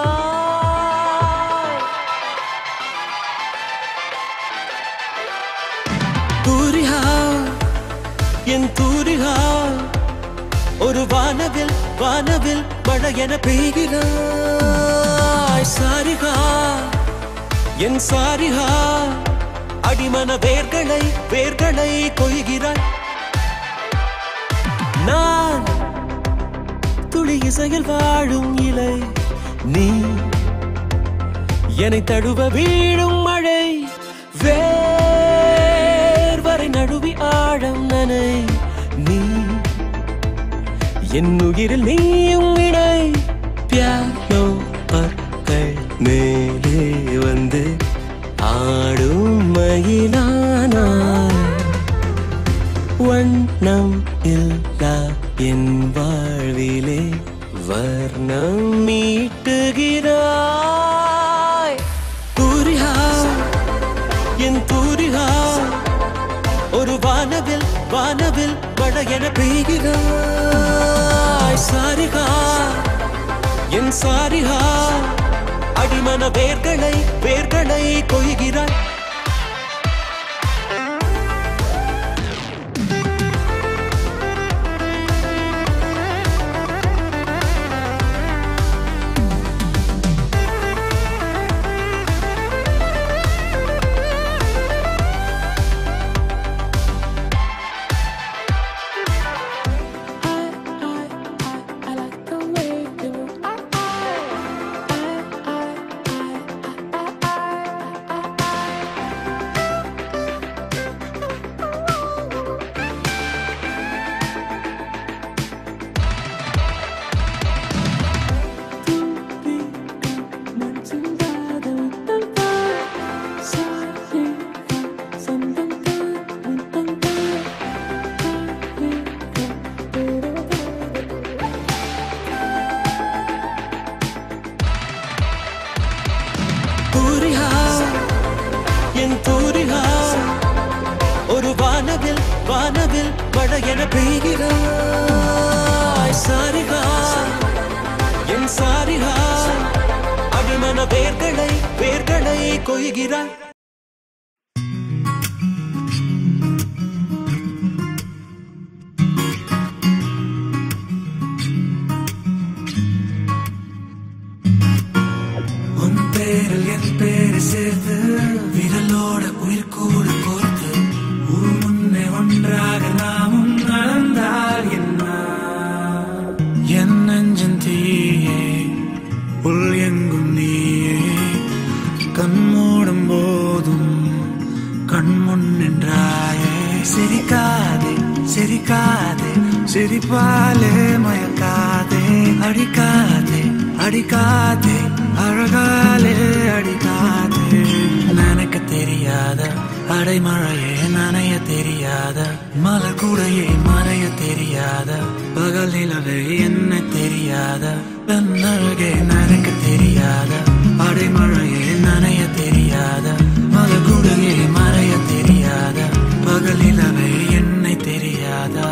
[SPEAKER 8] தூரிகா என் தூரிகா ஒரு வானவில் வானவில் மழை என பெய்கிறாய் சாரிகா என் சாரிகா அடிமன வேர்களை வேர்களை கொய்கிறாய் நான் துளி இசையில் வாழும் இலை நீ என்னை தழுவ வீழும் மழை வேர்வரை நடுவி ஆழம் நனை நீ என் உயிரில் நீயும் இணை பியானோ பற்கள் மேலே வந்து ஆடும் மயிலானாய் வண்ணம் இல்லா என் வாழ்விலே வர்ணம் மீட்டுகிறாய் தூரிகா என் தூரிகா ஒரு வானவில் வானவில் மழை என பெய்கிறாய் சாரிகா என் சாரிகா அடிமன வேர்களை வேர்களை கொய்கிறாய் தூரிகா என் தூரிகா ஒரு வானவில் வானவில் மழை என பெய்கிறாய் சாரிகா என் சாரிகா அடிமன வேர்களை வேர்களை கொய்கிறாய்
[SPEAKER 2] உன் பேரில் என் பேரை சேர்த்து விரலோட உயிர் கூட கோர்த்து ஊர் முன்னே ஒன்றாக நாமும் நடந்தால் என்ன என் நெஞ்சன் தீயே உள் எங்கும் நீயே கண் மூடும் போதும் கண் முன் நின்றாயே சிரிக்காதே சிரிக்காதே சிரிப்பாலே மயக்காதே அடிக்காதே அடிக்காதே அழகாலே அடிக்காதே நினைக்க தெரியாத அடைமழையே நனைய தெரியாத மலர் கூடையே மறைய தெரியாத பகல் நிலவே என்ன தெரியாத பெண்ணழகே நினைக்க தெரியாத அடைமழையே நனைய தெரியாத மலர் கூடையே மறைய தெரியாத பகல் நிலவே என்னை தெரியாதா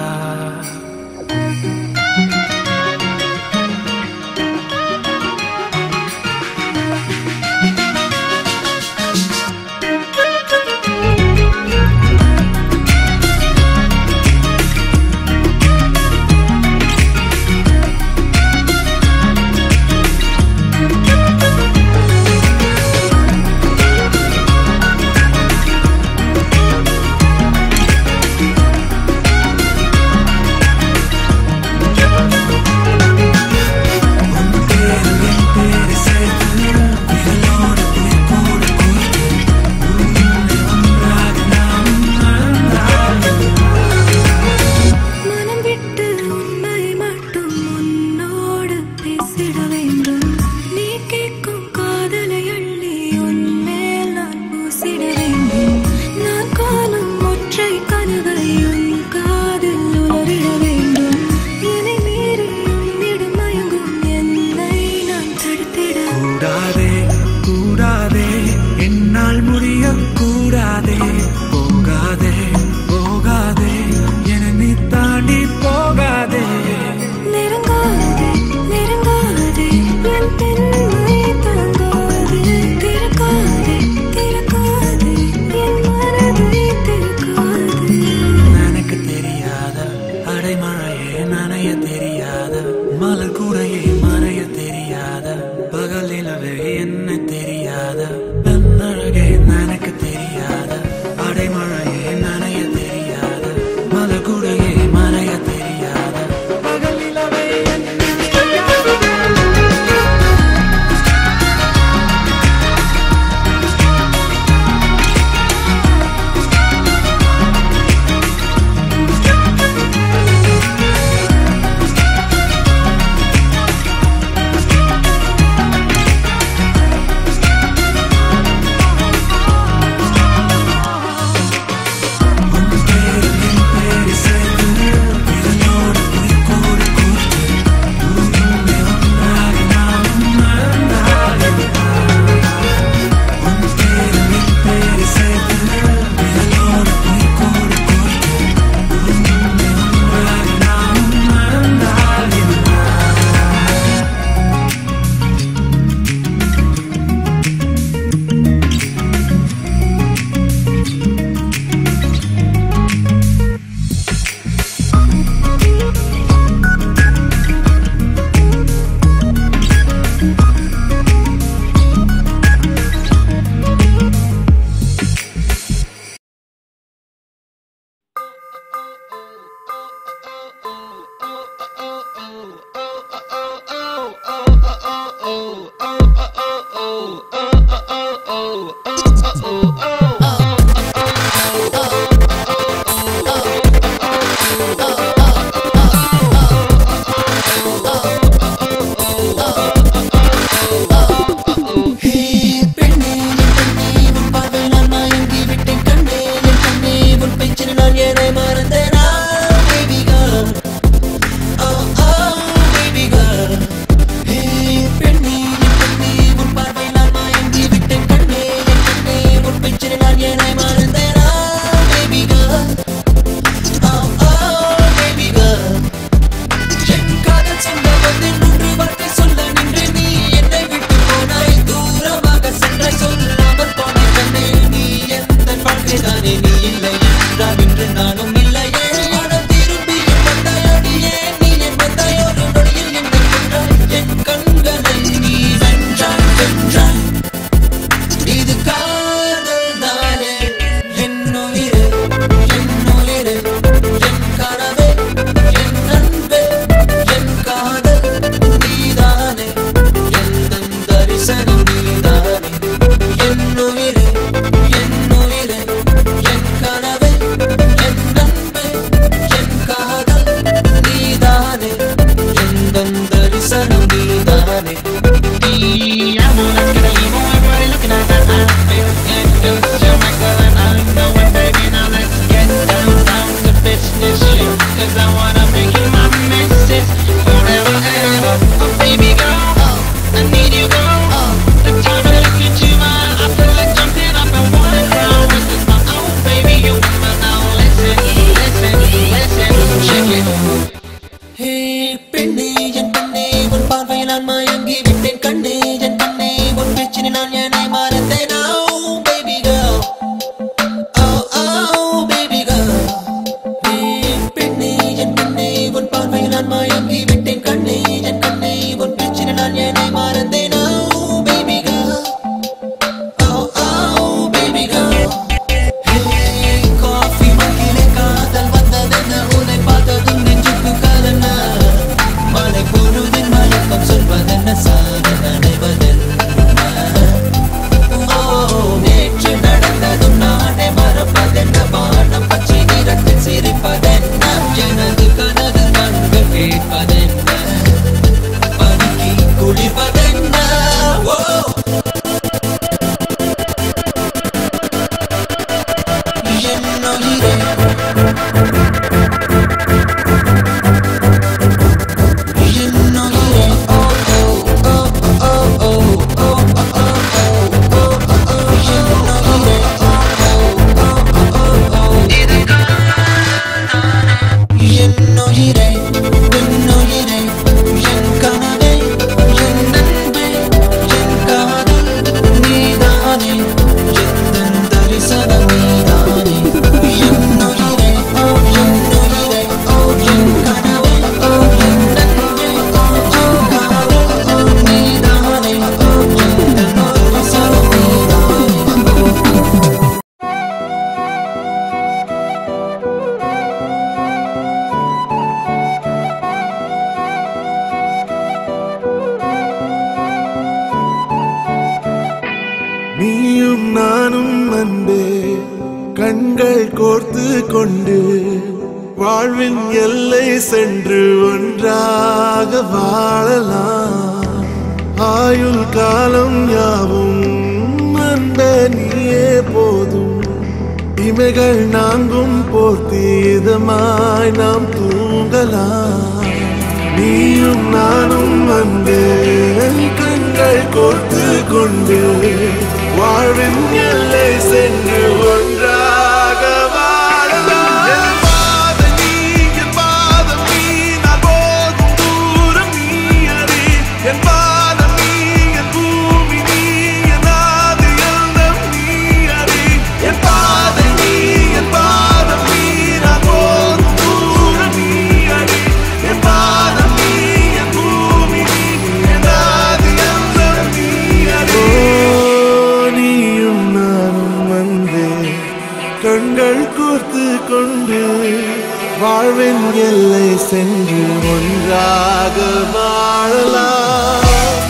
[SPEAKER 3] நீயும் நானும் அன்பே கண்கள் கோர்த்து கொண்டு வாழ்வின் எல்லை சென்று ஒன்றாக வாழலாம் ஆயுள் காலம் யாவும் அன்பே நீயே போதும் இமைகள் நான்கும் போர்த்தி இதமாய் நாம் தூங்கலாம் நீயும் நானும் அன்பே கண்கள் கோர்த்து கொண்டு வாழ்வின் எல்லை சென்று ஒன்றாக வாழலாம் என் பாதம் நீ, என் பாதம் நீ, நான் போகும் தூரம் நீ அறி. என் பாதம் நீ, என் பூமி நீ, என் ஆதி எண்ணம் நீ அறி. என் பாதை நீ, என் பாதம் நீ, நான் போகும் தூரம் நீ அறி. என் பாதம் நீ, என் பூமி நீ, என் ஆதி எண்ணம் நீ அறி. நீயும் நானும் வந்தே கண்கள் கோர்த்து கொண்டு வாழ்வின் எல்லை சென்று ஒன்றாக வாழலாம்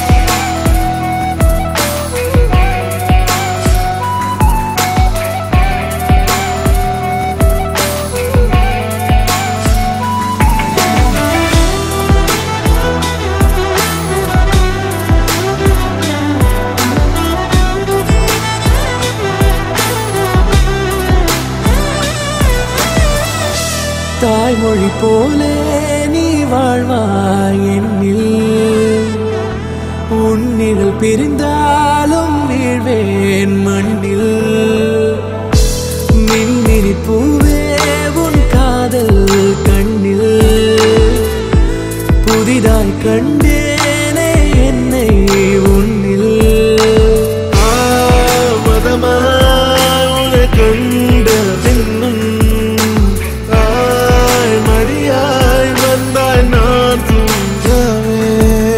[SPEAKER 2] தாய்மொழி போலே நீ வாழ்வாய் என்னில் உன்னிகள் பிரிந்தாலும் வீழ்வேன் மண்ணில் மின்மினி பூவே உன் காதல் கண்ணில் புதிதாய் கண்டேனே என்னை உன்னில்
[SPEAKER 3] தாமதமாய் உன்னை கண்ட பின்னும் தாய் மடியாய் வந்தாய் நான் தூங்கவே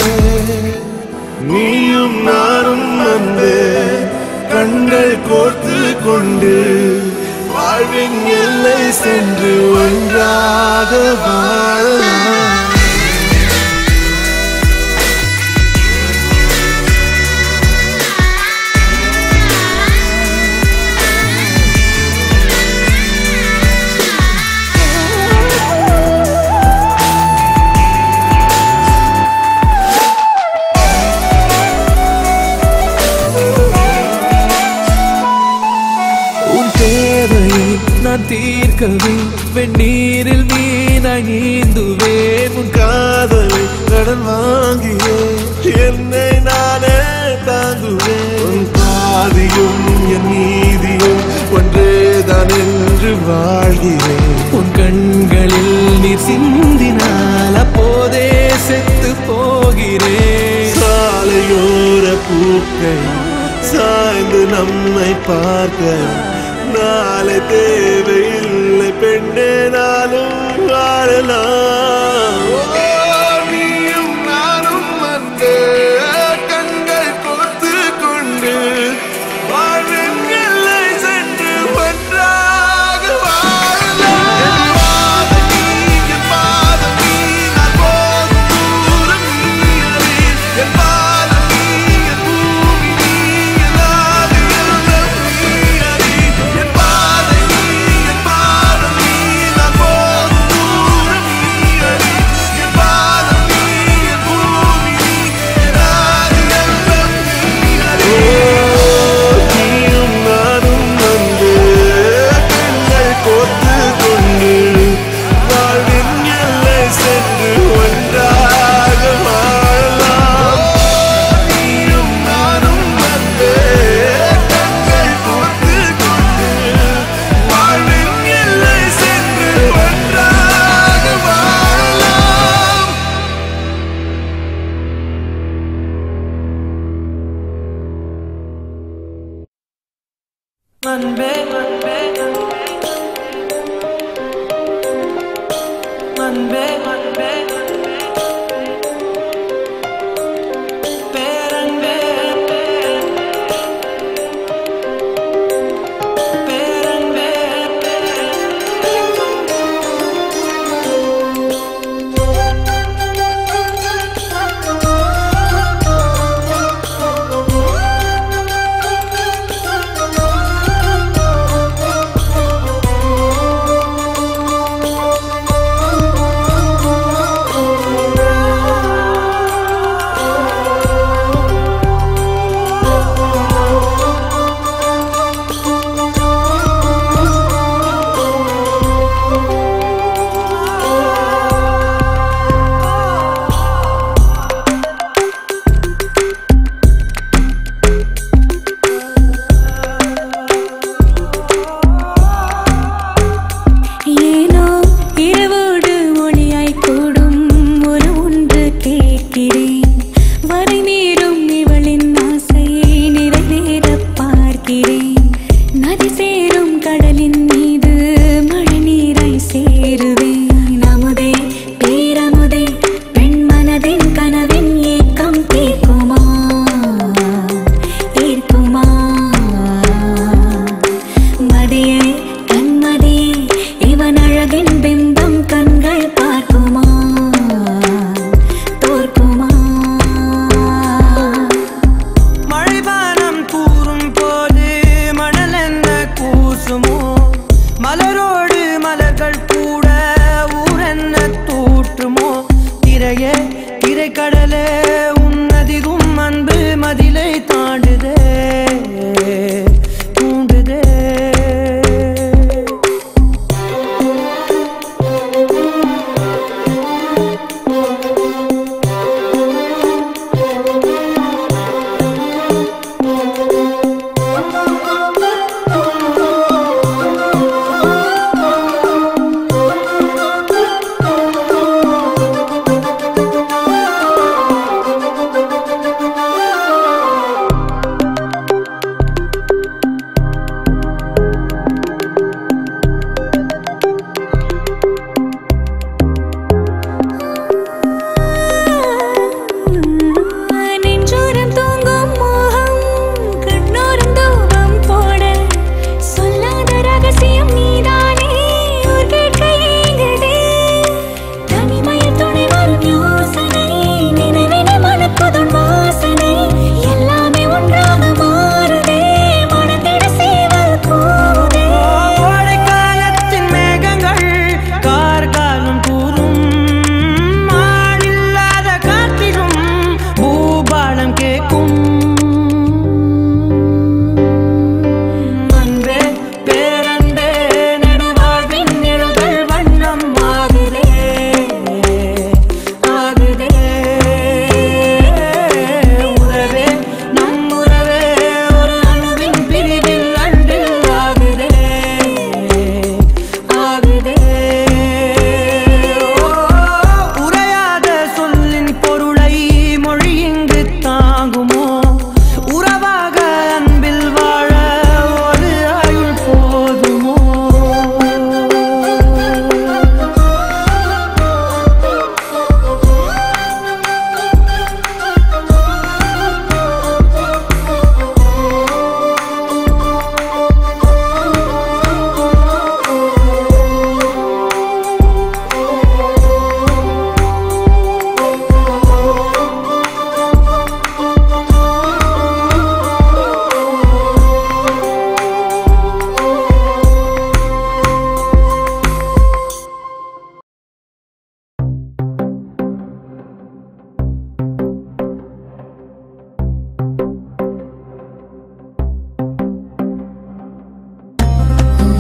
[SPEAKER 3] நீயும் நானும் வந்தே கண்கள் கோர்த்து கொண்டு வாழ்வின் எல்லை சென்று ஒன்றாக வாழலாம்
[SPEAKER 2] உன் தேவையை நான் தீர்க்கவே வெந்நீரில் மீனாய் நீந்துவேன் உன்
[SPEAKER 3] காதலை கடன் வாங்கியே என்னை நானே தாங்குவேன் உன் பாதியும் என் நீதியும் ஒன்றேதான் என்று வாழ்கிறேன்
[SPEAKER 2] உன் கண்களில் நீர் சிந்தினால் அப்போதே செத்து போகிறேன்
[SPEAKER 3] சாலையோர பூக்கள் சாய்ந்து நம்மை பார்க்க நாளை தேவையில்லை பெண்ணே நாளும் வாழலாம் ஓ, நீயும் நானும் வந்து கண்கள் கோர்த்து கொண்டு வாழ்வின் எல்லை சென்று ஒன்றாக வாழலாம் என் பாதம் நீ, என் பாதம் நீ, நான் போகும் தூரம் நீ அறி. என் பாதம் நீ, என் பூமி நீ, என் ஆதி எண்ணம் நீ அறி. என் பாதை நீ, என் பாதம் நீ, நான் போகும் தூரம் நீ அறி. என் பாதம் நீ, என் பூமி நீ, என் ஆதி எண்ணம் நீ அறி. நீயும் நானும் வந்து கண்கள் கோர்த்து கொண்டு வாழ்வின் எல்லை சென்று ஒன்றாக வாழலாம் நீயும் நானும் வந்து கண்கள் கோர்த்து கொண்டு வாழ்வின் எல்லை சென்று ஒன்றாக வாழலாம்
[SPEAKER 2] அன்பே அன்பே அன்பே அன்பே பேரன்பே பேரன்பே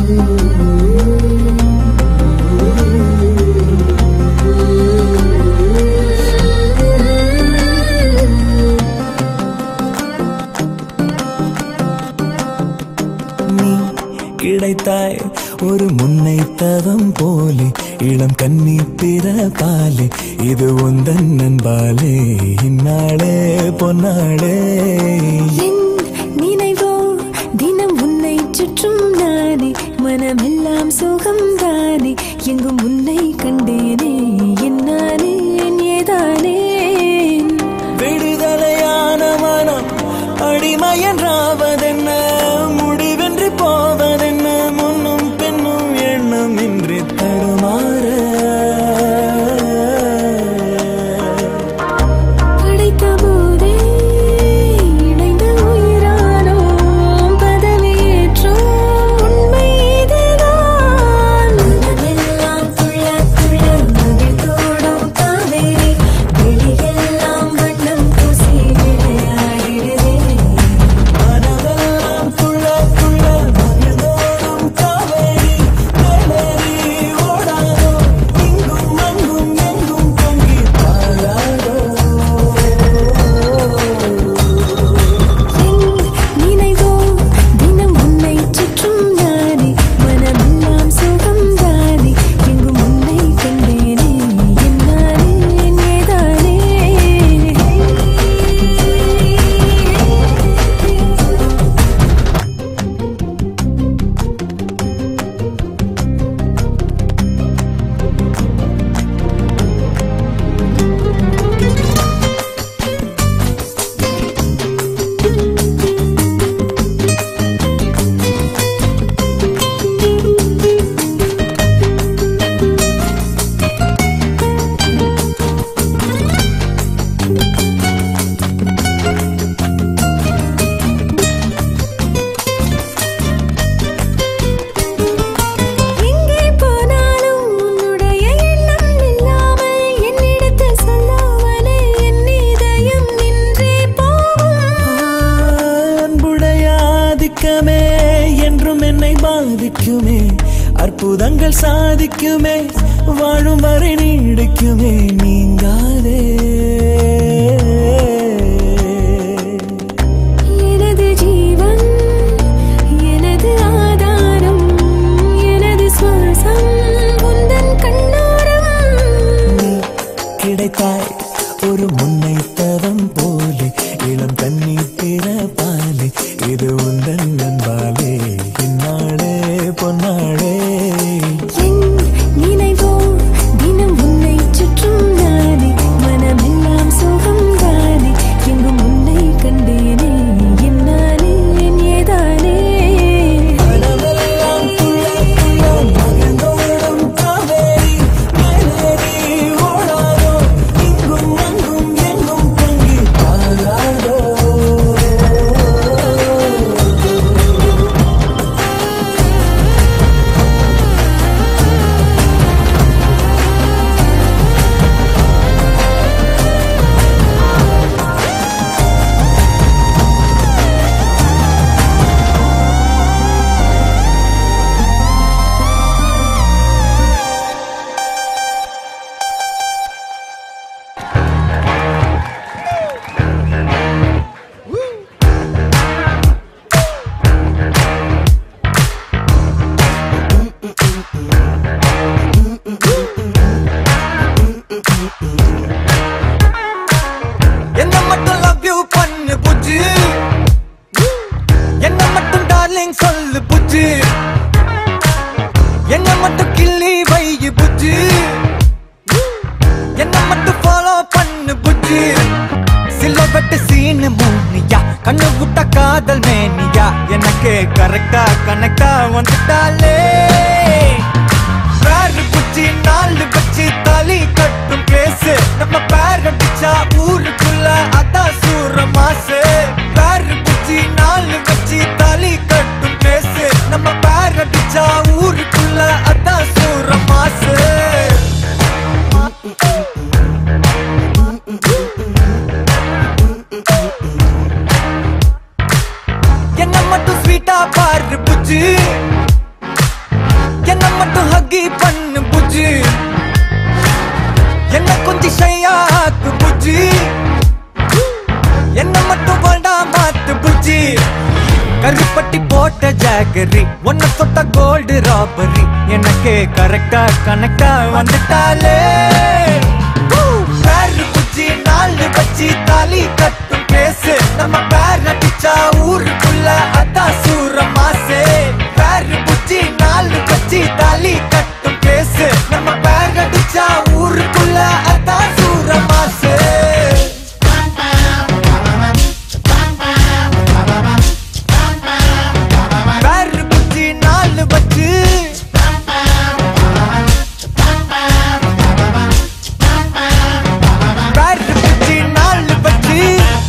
[SPEAKER 9] நீ கிடைத்தாய் ஒரு முன்னை தவம் போலே இளம் கன்னி பிறப்பாலே இது உந்தன் நண்பாலே இந்நாளே பொன்னாளே
[SPEAKER 1] என் நினைவோ தினம் உன்னை சுற்றும் நானே மனமெல்லாம் சுகம் தானே எங்கும் உன்னை கண்டேனே என்னானே ஏதானே
[SPEAKER 9] விடுதலையான மனம் அடிமை என்றாவதென்ன முடிவென்று போவதென்ன முன்னும் பின்னும் எண்ணம் இன்றி தடுமாற
[SPEAKER 1] படைத்த போதே இணைந்த உயிரானோம் பதவியேற்றோம் உண்மை இதுதான் மனமெல்லாம் துள்ள துள்ள மகிழ்ந்தோடும் காவேரி வெளியெல்லாம் வண்ணம் பூசி விளையாடிடுதே
[SPEAKER 9] மனதெல்லாம் துள்ள துள்ள மகிழ்ந்தோடும் காவேரி மேலேறி ஓடாதோ இங்கும் அங்கும் எங்கும் பொங்கி பாயாதோ
[SPEAKER 1] என் நினைவோ தினம் உன்னை சுற்றும் நானே மனமெல்லாம் சுகம் தானே எங்கும் உன்னை கண்டேனே என்னானே ஏதானே எங்கே போனாலும் உன்னுடைய எண்ணம் இல்லாமல் என்னிடத்தில் சொல்லாமலே என் இதயம் நின்றே போகும்
[SPEAKER 9] அன்புடைய ஆதிக்கமே என்றும் என்னை பாதிக்குமே அற்புதங்கள் சாதிக்குமே வாழும் வரை நீடிக்குமே நீங்காதே
[SPEAKER 1] எனது ஜீவன் எனது ஆதாரம் எனது சுவாசம் உந்தன் கண்ணோரம்
[SPEAKER 9] நீ கிடைத்தாய் ஒரு முன்னை தவம் போலே இளம் கண்ணி பிறப்பாலே இது உந்தன் நண்பாலே இந்நாளே பொன்னாளே
[SPEAKER 1] என் நினைவோ தினம் உன்னை சுற்றும் நானே மனமெல்லாம் சுகம் தானே எங்கும் உன்னை கண்டேனே என்னானே ஏதானே
[SPEAKER 9] மனமெல்லாம் துள்ள துள்ள மகிழ்ந்தோடும் காவேரி மேலேறி ஓடாதோ இங்கும் அங்கும் எங்கும் பொங்கி பாயாதோ
[SPEAKER 4] என்ன மட்டும் லவ் யூ பண்ணு புஜ்ஜு என்ன மட்டும் டார்லிங் சொல்லு புஜ்ஜு என்ன மட்டும் கிள்ளி வை புஜ்ஜு என்ன மட்டும் ஃபாலோ பண்ணு புஜ்ஜு சில வெட்டு சீனு மூனியா கண்ணு விட்ட காதல் மேனியா எனக்கு கரெக்டா கனெக்டா வந்துட்டாலே பேரு குச்சி நாலு வச்சு தாலி கட்டும் பிளேஸ் நம்ம பேர் அடிச்சா ஊருக்குள்ள அதான் சூர மாசு பேரு குச்சி நாலு வச்சு தாலி கட்டும் பிளேஸ் நம்ம பேர் அடிச்சா ஊருக்குள்ள அதான் சூர மாசு என்ன மட்டும் ஸ்வீட்டா பாரு புஜ்ஜு வாங்கி பண்ணு புஜ்ஜி என்ன கொஞ்சம் ஷையாக்கு புஜ்ஜி என்ன மட்டும் வேண்டா மாத்து புஜ்ஜி கருப்பட்டி போட்ட ஜாகரி ஒன்ன தொட்ட கோல்டு ராபரி எனக்கு கரெக்டா கனெக்டா வந்துட்டாலே பேரு குச்சி நாலு வச்சு தாலி கட்டும் பேசு நம்ம பேர் அடிச்சா ஊருக்குள்ள அதான் சூர மாசே பேரு குச்சி நாலு வச்சு தாலி கட்டும் பேசு நம்ம பேர் அடிச்சா ஊருக்குள்ள அதான் சூர மாசே பேரு குச்சி நாலு வச்சு பேரு குச்சி நாலு வச்சு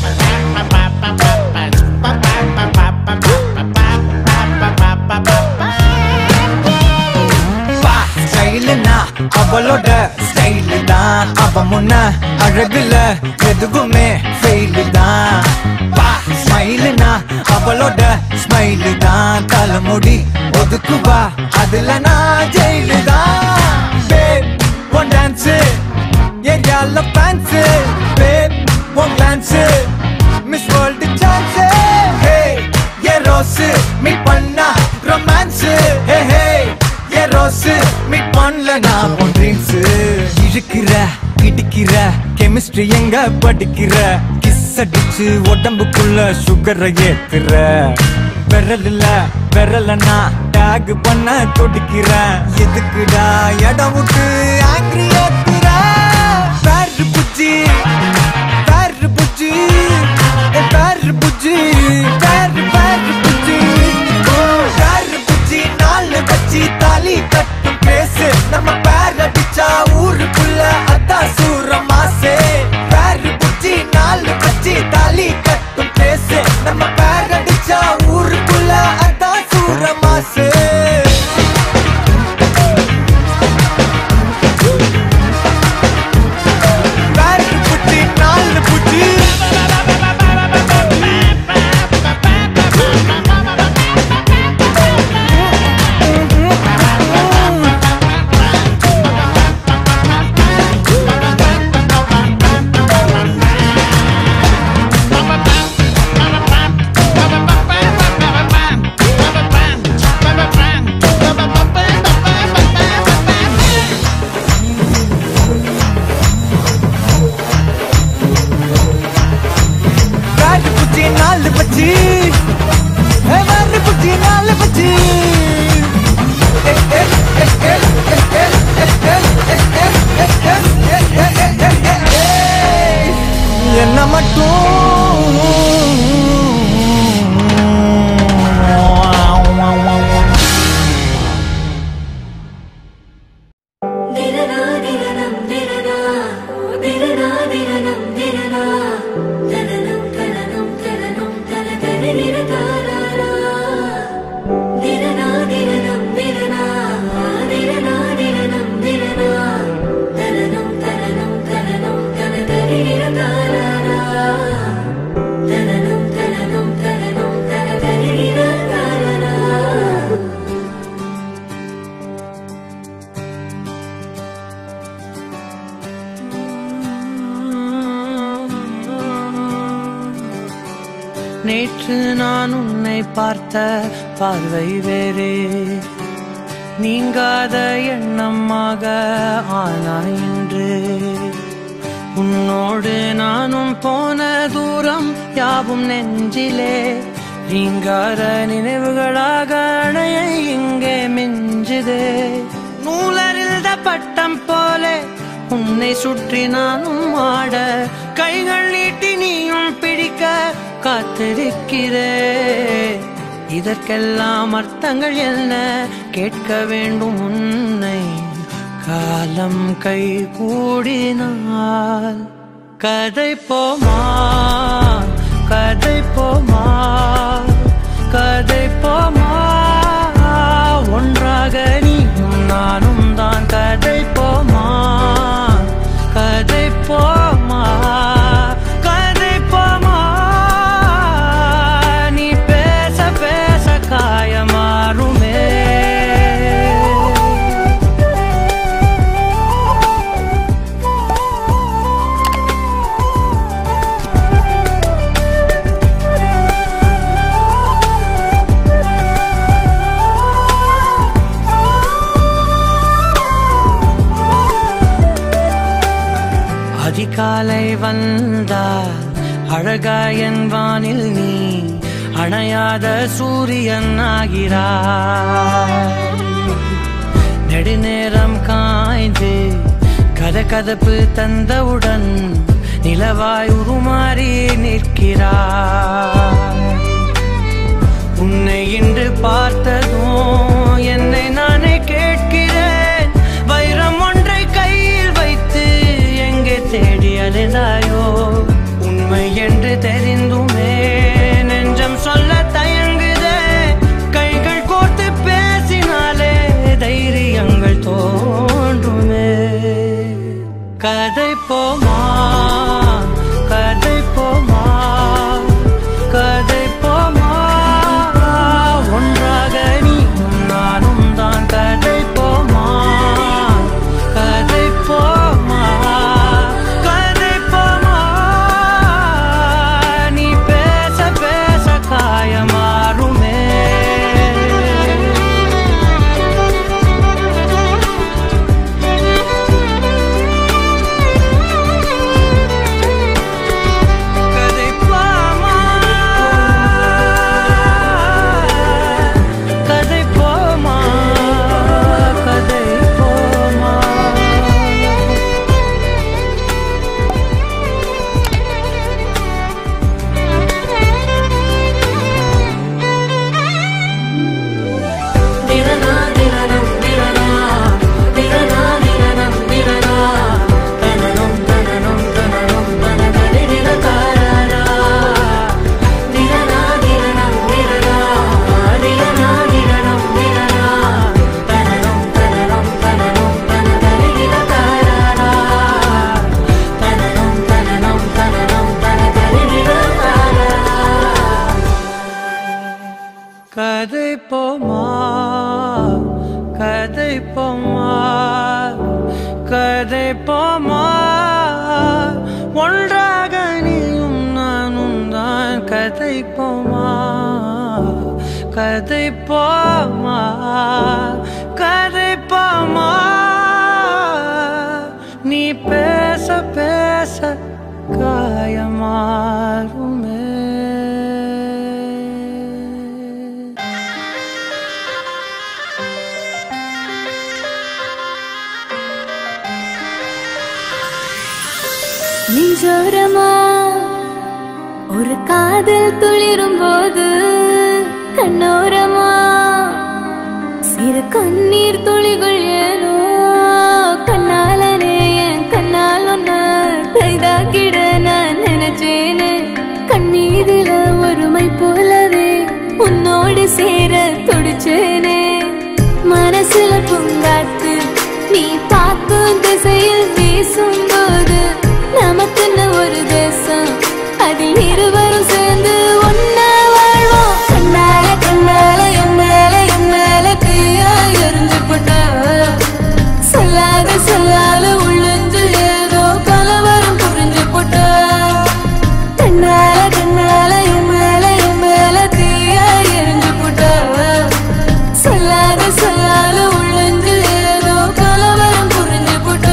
[SPEAKER 4] ஸ்டைலுனா அவளோட ஸ்டைலு தான் அவ முன்ன அழகுல எதுவுமே ஃபெயிலு தான் ஸ்மைலுனா அவளோட ஸ்மைலு தான் தலைமுடி ஒதுக்குவா அதுல நான் ஜெயிலு தான் பேப் ஒன் டான்ஸு என் ஜால fans babe one glance miss world chance hey ஏ ரோஸு மீட் பண்ணா ரொமான்ஸு ஹே ஹே ஏ ரோஸு மீட் பண்ணல நான் உன் ட்ரீம்ஸ் இழுக்கிற இடிக்கிற கெமிஸ்ட்ரி எங்க படிக்கிற கிஸ் அடிச்சு உடம்புக்குள்ள சுகரை ஏத்துற விரல்ல விரலனா டேக் பண்ண துடிக்கிறேன் எதுக்குடா இடம் விட்டு ஆங்கிரி ஏத்துற பேரு புச்சி பேரு புச்சி ஏ பேரு புச்சி பேரு பேரு புச்சி பேரு புச்சி நாலு வச்சு தாலி கட்டும் பேசு நம்ம பேர் அடிச்சா ஊருக்குள்ள அதான் சூர மாசே பேரு புச்சி நாலு வச்சு தாலி கட்டும் பேசு நம்ம பேர் அடிச்சா ஊருக்குள்ள அதான் சூர மாசே பேரு புச்சி நாலு புச்சி பேரு புச்சி நாலு பச்சி பேரு புச்சி நாலு பச்சி என்ன மட்டும்
[SPEAKER 5] திரனா திரனம் திரனா திரனா திரனம் திரனா தனனம் தனனம் தனனம் தன தரிர தாராரா திரனா திரனம் திரனா திரனா திரனம் திரனா தனனம் தனனம் தனனம் தன தரிர தாராரா தனனம் தனனம் தனனம் தன தரிர தாராரா
[SPEAKER 2] நேற்று நான் உன்னை பார்த்த பார்வை வேறே நீங்காத எண்ணமாக ஆனாய் இன்று உன்னோடு நானும் போன தூரம் யாவும் நெஞ்சிலே நீங்காத நினைவுகளாக அணைய இங்கே மிஞ்சுதே நூலறிந்த பட்டம் போலே உன்னை சுற்றி நானும் ஆட கைகள் நீட்டி நீயும் பிடிக்க காத்திருக்கிறே இதற்கெல்லாம் அர்த்தங்கள் என்ன கேட்க வேண்டும் உன்னை காலம் கை கூடினால் கதை போமா கதை போமா கதை போமா ஒன்றாக நீயும் நானும் தான் கதை போமா கதை போமா கதை போமா நீ பேச பேச காயமாறுமே அதிகாலை வந்தால் அழகாயன் வானில் நீ அணையாத சூரியன் ஆகிறாய் நெடுநேரம் காய்ந்து கதகதப்பு தந்தவுடன் நிலவாய் உருமாறி நிற்கிறாய் உன்னை இன்று பார்த்ததும் என்னை நானே கேட்கிறேன் வைரம் ஒன்றை கையில் வைத்து எங்கே தேடி அலைந்தாயோ உண்மை என்று தெரிந்துமே நெஞ்சம் சொல்ல தயங்குதே கைகள் கோர்த்து பேசினாலே தைரியங்கள் தோன்றுமே கதை போமா கதை போமா கதை போமா ஒன்றாக நீயும் நானும் தான் கதை போமா கதை போமா கதை போமா நீ பேச பேச காயமாறுமே கதை போமா கதை போமா கதை போமா
[SPEAKER 6] திரனா திரனம் திரனா திரனா திரனம் திரனா தனனம் தனனம் தனனம் தனதரி திரகாரா திரனா திரனம் திரனா திரனா திரனம் திரனா தனனம் தனனம் தனனம் தனதரி திரகாரா தனனம் தனனம் தனனம் தனதரி திரகாரா
[SPEAKER 2] கதை போமா கதை போமா கதை போமா ஒன்றாக நீயும் நானும் தான் கதை போமா கதை போமா கதை போமா நீ பேச பேச காயமாறுமே
[SPEAKER 1] நெஞ்சோரமா ஒரு காதல் துளிரும் போது கண்ணோரமா சிறு கண்ணீர் துளிகள் ஏனோ கண்ணாலனே என் கண்ணால் ஒன்ன கைதாக்கிட நான் நினைச்சேனே கண்ணீரில ஒருமை போலவே உன்னோடு சேர துடிச்சேனே மனசுல பூங்காத்து நீ பார்க்கும் திசையில் வீசும்போது நமக்குன்னு ஒரு தேசம் அதில் இருவரும் சேர்ந்து ஒன்னா வாழ்வோம் கண்ணால கண்ணால என் மேல என் மேல தீயா எரிஞ்சு போட்டா சொல்லாத சொல்லாத உள்ளுஞ்சு ஏதோ கலவரம் புரிஞ்சு போட்டா கண்ணால கண்ணால என் மேல என் மேல தீயா எரிஞ்சு போட்டா சொல்லாத சொல்லாத உள்ளுஞ்சு ஏதோ கலவரம் புரிஞ்சு போட்டா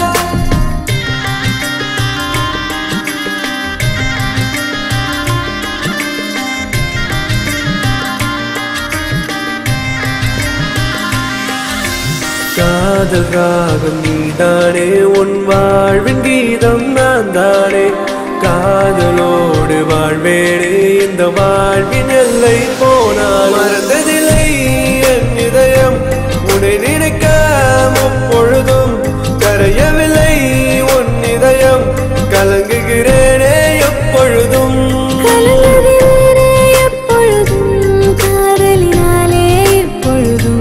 [SPEAKER 8] காதல் ராகம் நீதானே உன் வாழ்வின் கீதம் நான் தானே காதலோடு வாழ்வேனே இந்த வாழ்வின் எல்லை போனால் மறந்ததில்லை என் இதயம் உன்னை நினைக்க முப்பொழுதும் கரையவில்லை உன் இதயம் கலங்குகிறேனே எப்பொழுதும்
[SPEAKER 1] கலங்குகிறேனே எப்பொழுதும் காதலினாலே எப்பொழுதும்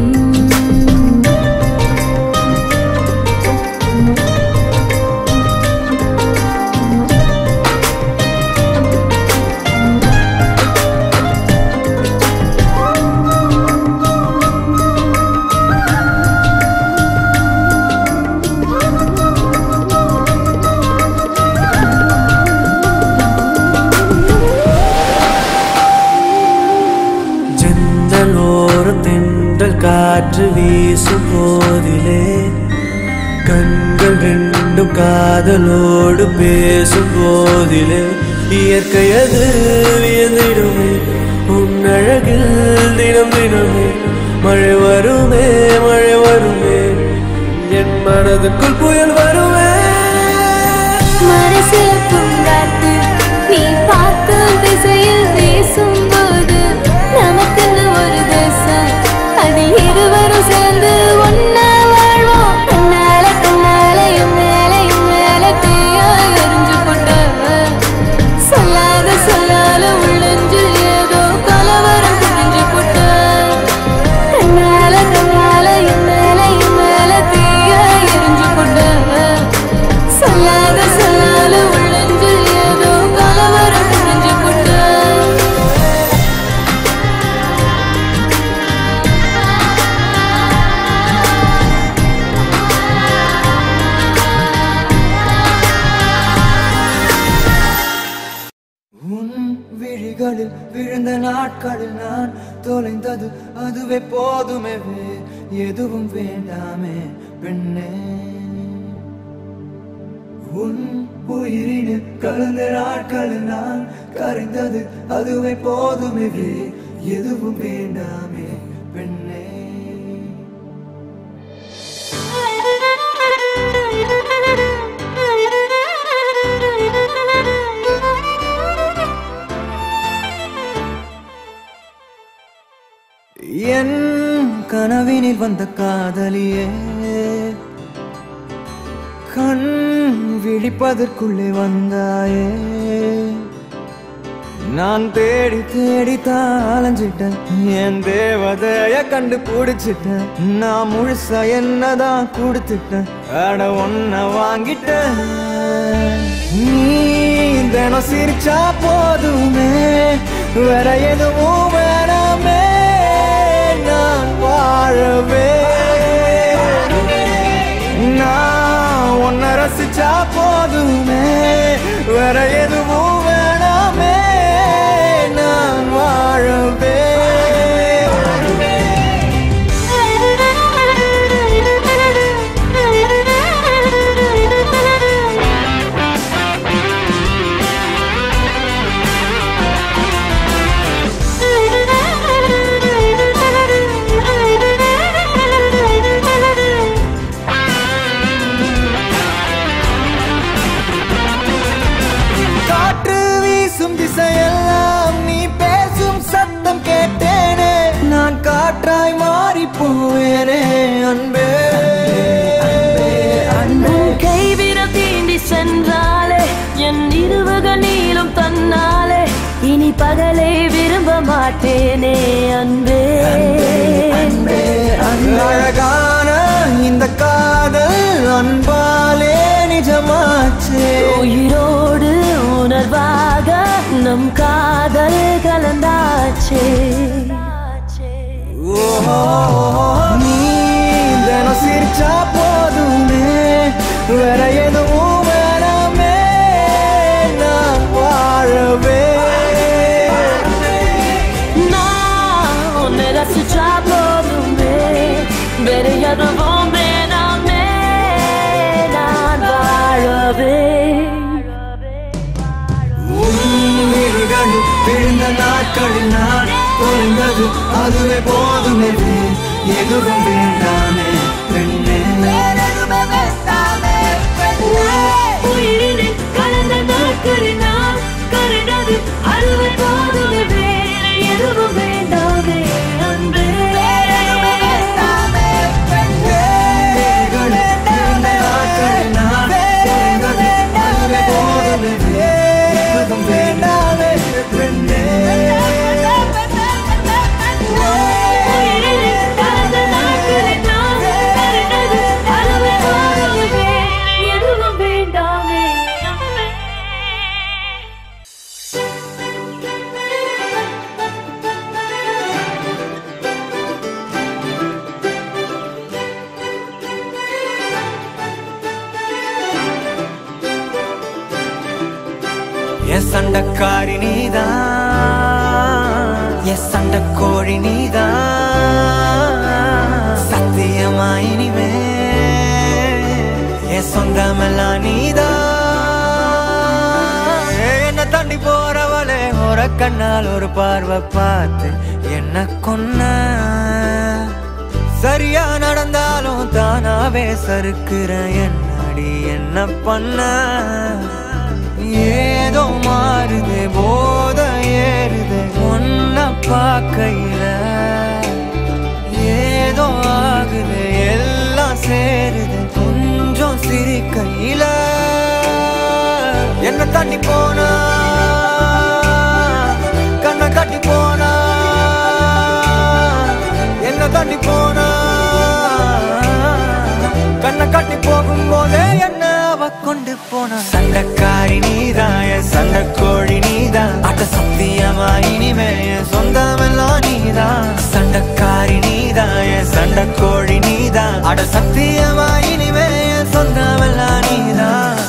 [SPEAKER 8] ஜன்னலோரம் தென்றல் காற்று வீசும் போதிலே கண்கள் ரெண்டும் ரெண்டும் காதலோடு பேசும் போதிலே இயற்கையது வியந்திடுமே உன்னழகில் தினம் தினமே மழை வருமே மழை வருமே என் மனதுக்குள் புயல் வருமே
[SPEAKER 1] மனசில பூங்காத்து நீ பார்க்கும் திசையில் வீசும்போது நமக்குன்னு ஒரு தேசம் அதில் இருவரும் சேர்ந்து ஒன்னா வாழ்வோம் கண்ணால கண்ணால என் மேல என் மேல தீயா எரிஞ்சு போட்ட சொல்லாத சொல்லால உள்ளெஞ்சில் ஏதோ கலவரம் புரிஞ்சு போட்ட கண்ணால கண்ணால என் மேல என் மேல தீயா எரிஞ்சு போட்ட சொல்லாத சொல்லால உள்ளெஞ்சில் ஏதோ கலவரம் புரிஞ்சு போட்ட
[SPEAKER 4] உன் விழிகளில் விழுந்த நாட்களில் நான் தொலைந்தது அதுவே போதுமே வேறு எதுவும் வேண்டாமே பெண்ணே உன் உயிரினில் கலந்த நாட்களில் நான் கரைந்தது அதுவே போதுமே வேறு எதுவும் வேண்டாமே பெண்ணே என் கனவினில் வந்த காதலியே கண் விழிப்பதற்குள்ளே வந்தாயே நான் தேடி தேடி அலைஞ்சிட்டேன் என் தேவதைய கண்டுபிடிச்சிட்டேன் நான் முழுசா என்னதான் கொடுத்துட்டேன் அட ஒன்ன வாங்கிட்டேன் நீ தினம் சிரிச்சா போதுமே வேற எதுவும் வேணாமே நான் வாழவே நான் உன்னை ரசிச்சா போதுமே வேற எதுவும் வேணாமே நான் வாழவே காற்று வீசும் திசையெல்லாம் நீ பேசும் சத்தம் கேட்டேனே நான் காற்றாய் மாறி போவேனே அன்பே அன்பே
[SPEAKER 5] உன் கைவிரல் தீண்டி சென்றாலே என் இருவக நீளும் தன்னாலே இனி பகலை விரும்ப மாட்டேனே அன்பே
[SPEAKER 4] அன்பே அழகான இந்த காதல் அன்பாலே நிஜமாச்சே
[SPEAKER 5] உயிரோடு உணர்வாக நம் காதல் கலந்தாச்சே
[SPEAKER 4] ஓஹோ, நீ தினம் சிரிச்சா போதுமே வேற எதுவும் வேணாமே நான் வாழவே
[SPEAKER 5] நான் உன்னை ரசிச்சா போதுமே வேற எதுவும் வேணாமே நான் வாழவே
[SPEAKER 4] உன்னிகள் விழுந்த நாட்களில் நான் தொலைந்தது அதுவே போதுமே எதுவும் வேண்டாமே பெண்ணே
[SPEAKER 5] உயிரினில் கலந்த நாட்களில் நான் கரைந்தது அதுவே போதுமே வேறு எதுவும் வேண்டாமே அன்பே
[SPEAKER 4] உன்னிகள் விழுந்த நாட்களில் நான் தொலைந்தது அதுவே போதுமே எதுவும் வேண்டாமே பெண்ணே
[SPEAKER 5] உயிரினில் கலந்த நாட்களில் நான் கரைந்தது அதுவே போதுமே வேறு எதுவும் வேண்டாமே அன்பே
[SPEAKER 4] என் சண்டக்காரி நீதான் என் சண்டக்கோழி நீதான் சத்தியமா இனிமே என் சொந்தமெல்லாம் கண்ணால் ஒரு பார்வை பார்த்து என்ன கொன்ன சரியா நடந்தாலும் தானாவே சறுக்குற என்னடி என்ன பண்ண ஏதோ மாறுது போத ஏறுது ஒன்ன பார்க்கையில ஏதோ ஆகுது எல்லாம் சேருது கொஞ்சம் சிரிக்கையில என்ன தண்ணி போனா கண்ணை கட்டி போனா என்ன தண்ணி போனா கண்ணை கட்டி போகும்போதே என்ன அவ கொண்டு போனா சண்டைக்காரி நீதாய சண்டை கோழி நீதான் அட்ட சத்தியமா இனிமே என் சொந்தமெல்லாம் நீதான் சண்டைக்காரி நீதாய சண்டை கோழி நீதான் அட சத்தியமா இனிமே என் சொந்தமெல்லாம் நீதான்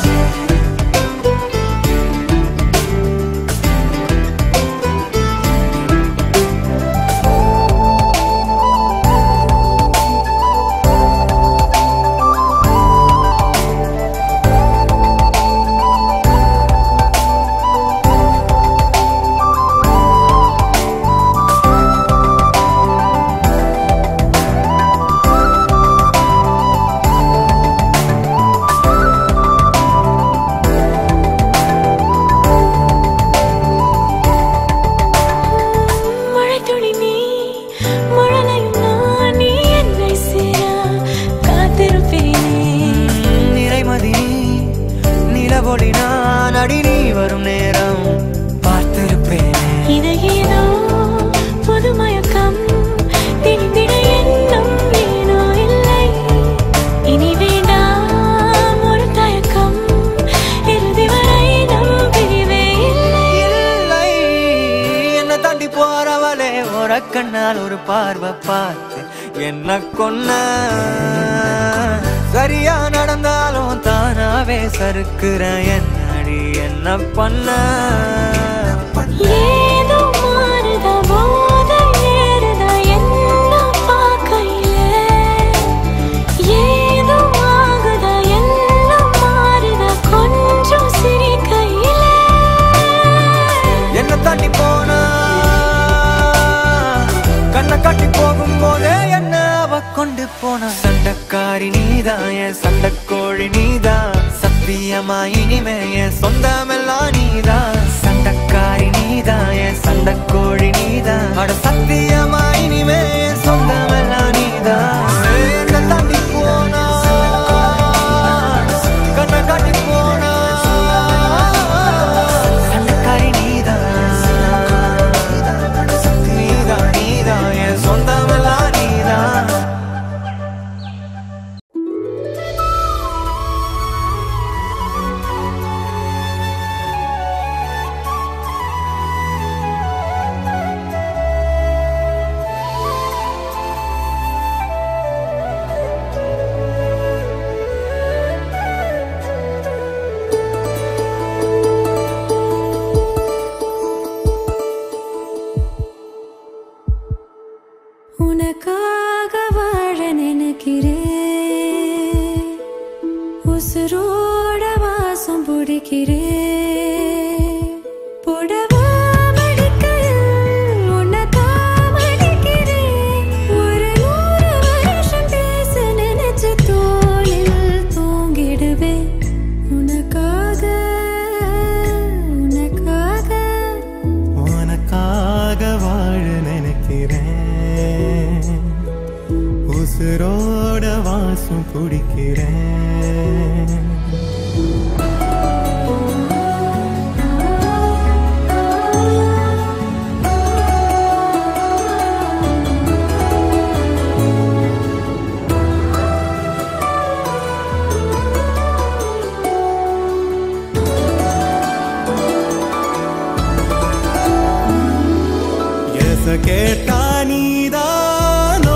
[SPEAKER 5] மழைத்துளி நீ மழலையும் நான் நீ என்னை சேர காத்திருப்பேனே
[SPEAKER 4] நிறைமதி நிலவொளி நான் அடி நீ வரும் நேரம் பார்த்திருப்பேனே
[SPEAKER 5] இது ஏதோ புது மயக்கம் திணிந்திட எண்ணம் ஏனோ இல்லை இனி வேண்டாம் ஒரு தயக்கம் இறுதி வரை நம் பிரிவே இல்லை
[SPEAKER 4] இல்லை என்ன தாண்டி போறவளே ஒரு கண்ணால் ஒரு பார்வை பார்த்து என்ன கொன்ன சரியா நடந்தாலும் தானாவே சறுக்குற என்னடி என்ன பண்ண
[SPEAKER 5] ஏதோ மாறுதா போத ஏறுதா என்ன பார்க்கையில ஏதோ ஆகுதா எல்லாம் மாறுதா கொஞ்சம் சிரிக்கையில
[SPEAKER 4] என்ன தாண்டி போனா கண்ணை கட்டி போகும்போதே என்ன அவ கொண்டு போன சண்டைக்காரி நீதான் என் சண்டைக்கோழி நீதான் சத்தியமா இனிமே என் சொந்தமெல்லாம் நீதான் சண்டைக்காரி நீதான் என் சண்டைக்கோழி நீதான் அட சத்தியமா இனிமே என் சொந்தமெல்லாம் நீதான் என்ன தாண்டி போனா கண்ணை காட்டி போனா சண்டைக்காரி நீதான் நீதான் நீதான் என் சொந்தமெல்லாம் நீதான்
[SPEAKER 5] உனக்காக வாழ நினைக்கிறேன் உசுரோட வாசம் பிடிக்கிறேன் புடவா மடிக்கையில் உன்னைத்தான் மடிக்கிறேன். ஒரு நூறு வருஷம் பேச நினைச்சு தோளில் தூங்கிடுவேன். உனக்காக உனக்காக
[SPEAKER 8] உனக்காக வாழ நினைக்கிறேன் உசுரோட வாசம் குடிக்கிறேன் எச கேட்டா நீதானோ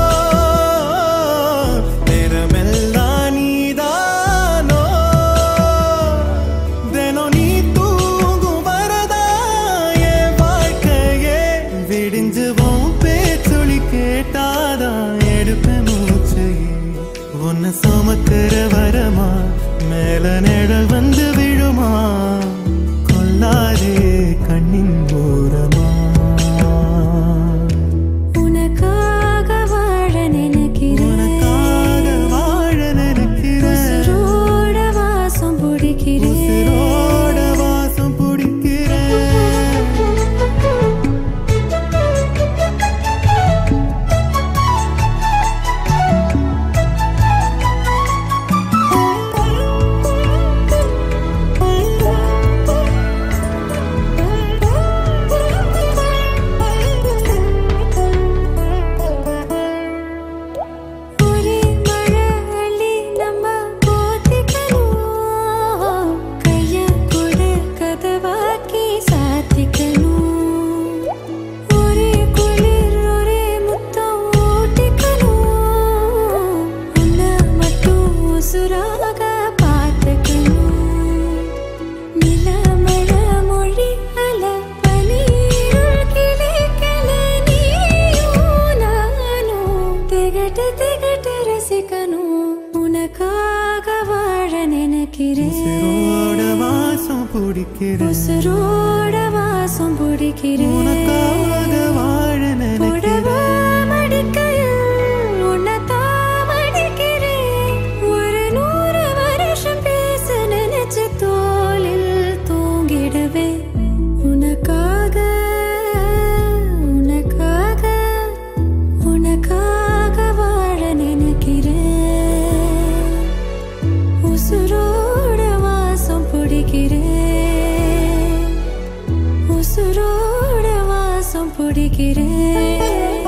[SPEAKER 8] நேரமெல்லாம் நீதானோ தினம் நீ தூங்கும் வரதா என் வாழ்க்கையே விடிஞ்சுவோம் பேச்சொலி கேட்டாதான் எடுப்பேன் மூச்சையே உன்னை சுமக்கிற வரமா மேல நிழல் வந்து விழுமா கொல்லாதே கண்ணின் போது
[SPEAKER 10] நேசிக்கணும் உனக்காக வாழ நினைக்கிறேன்
[SPEAKER 8] உசிரோட வாசம் பிடிக்கிறேன்
[SPEAKER 10] உசுரோட வாசம் பிடிக்கிறேன்
[SPEAKER 8] உனக்காக வாழ
[SPEAKER 10] புடவா
[SPEAKER 8] நினைக்கிறேன்
[SPEAKER 10] மடிக்கையில் உன்னைத்தான் மடிக்கிறேன். ஒரு நூறு வருஷம் பேச நினைச்ச தோளில் தூங்கிடுவேன். உனக்காக, உனக்காக, உனக்காக வாழ நினைக்கிறேன். உசுரோட வாசம் பிடிக்கிறேன் உசுரோட வாசம் பிடிக்கிறேன்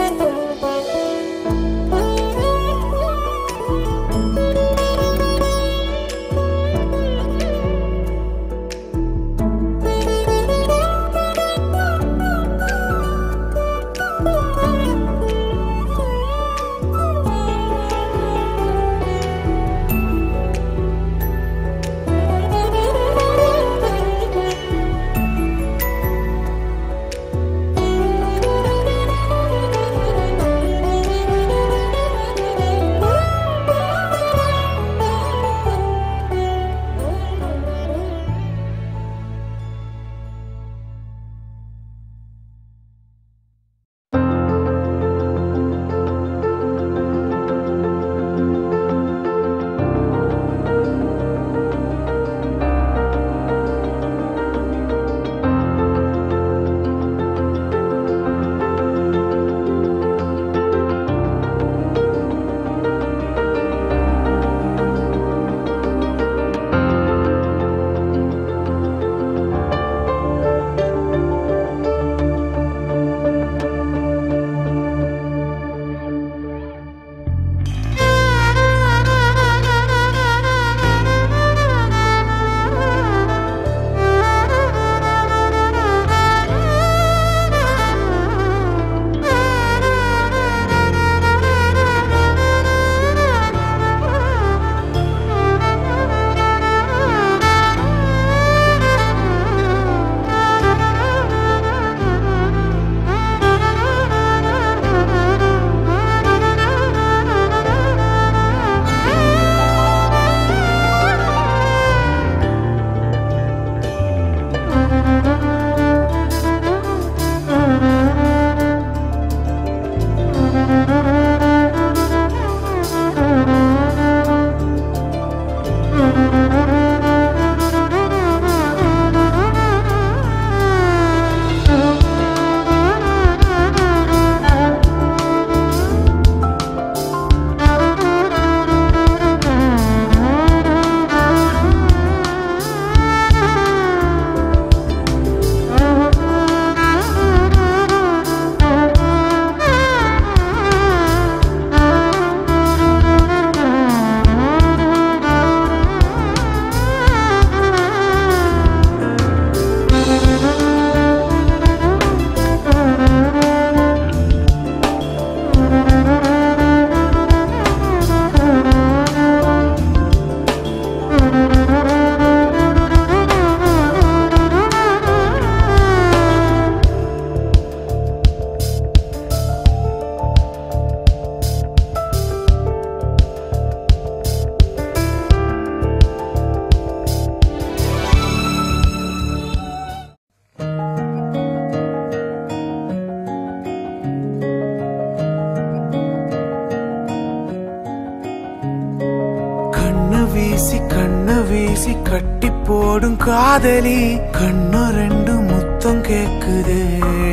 [SPEAKER 8] வீசி கண்ண வீசி கட்டி போடும் காதலி கண்ணு ரெண்டு முத்தம் கேக்குதே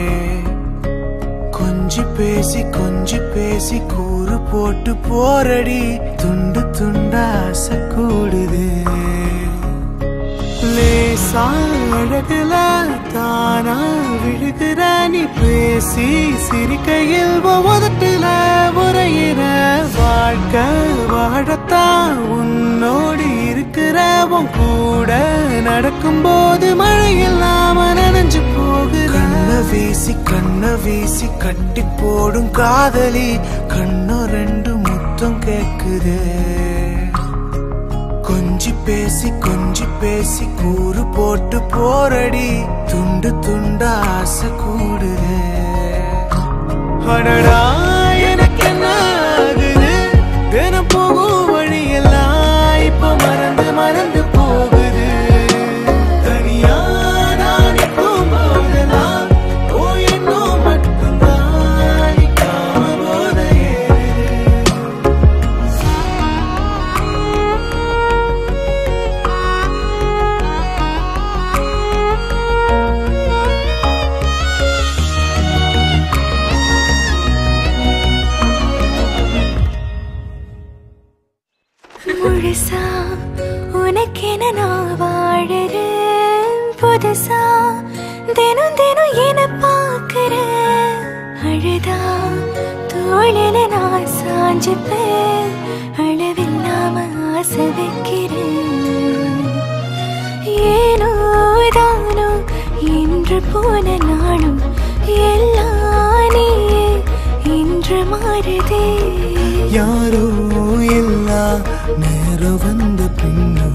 [SPEAKER 8] கொஞ்சி பேசி கொஞ்சி பேசி கூறு போட்டு போரடி துண்டு துண்டா ஆசை கூடுதே லேசா அழகுல தானா விழுகிற நீ பேசி சிரிக்கையில் உதட்டுல உரையிற வாழ்க்கை வாழத்தான் உன்னோடு இருக்கிற உன் கூட நடக்கும்போது மழை இல்லாம நனைஞ்சு போகுற கண்ண வீசி கண்ண வீசி கட்டி போடும் காதலி கண்ணு ரெண்டு முத்தம் கேக்குதே கொஞ்சி பேசி கொஞ்சி பேசி கூறு போட்டு போரடி துண்டு துண்டா ஆசை கூடுதே அடடா எனக்கு என்ன ஆகுது தினம் போக
[SPEAKER 10] முழுசா உனக்கென நான் வாழறேன் புதுசா தினம் தினம் என பார்க்கிறேன் அழுதா தோழில நான் சாஞ்சுப்பேன் அளவில்லாம ஆசை வைக்கிறேன் ஏனோ தானோ இன்று போன நாளும் எல்லாம் நீயே இன்று மாறுதே
[SPEAKER 8] யாரோ இல்லா நேரம் வந்த பின்னோ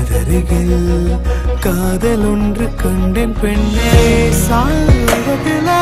[SPEAKER 8] உனதருகில் காதல் ஒன்று கண்டேன் பெண்ணே சாரத்தில்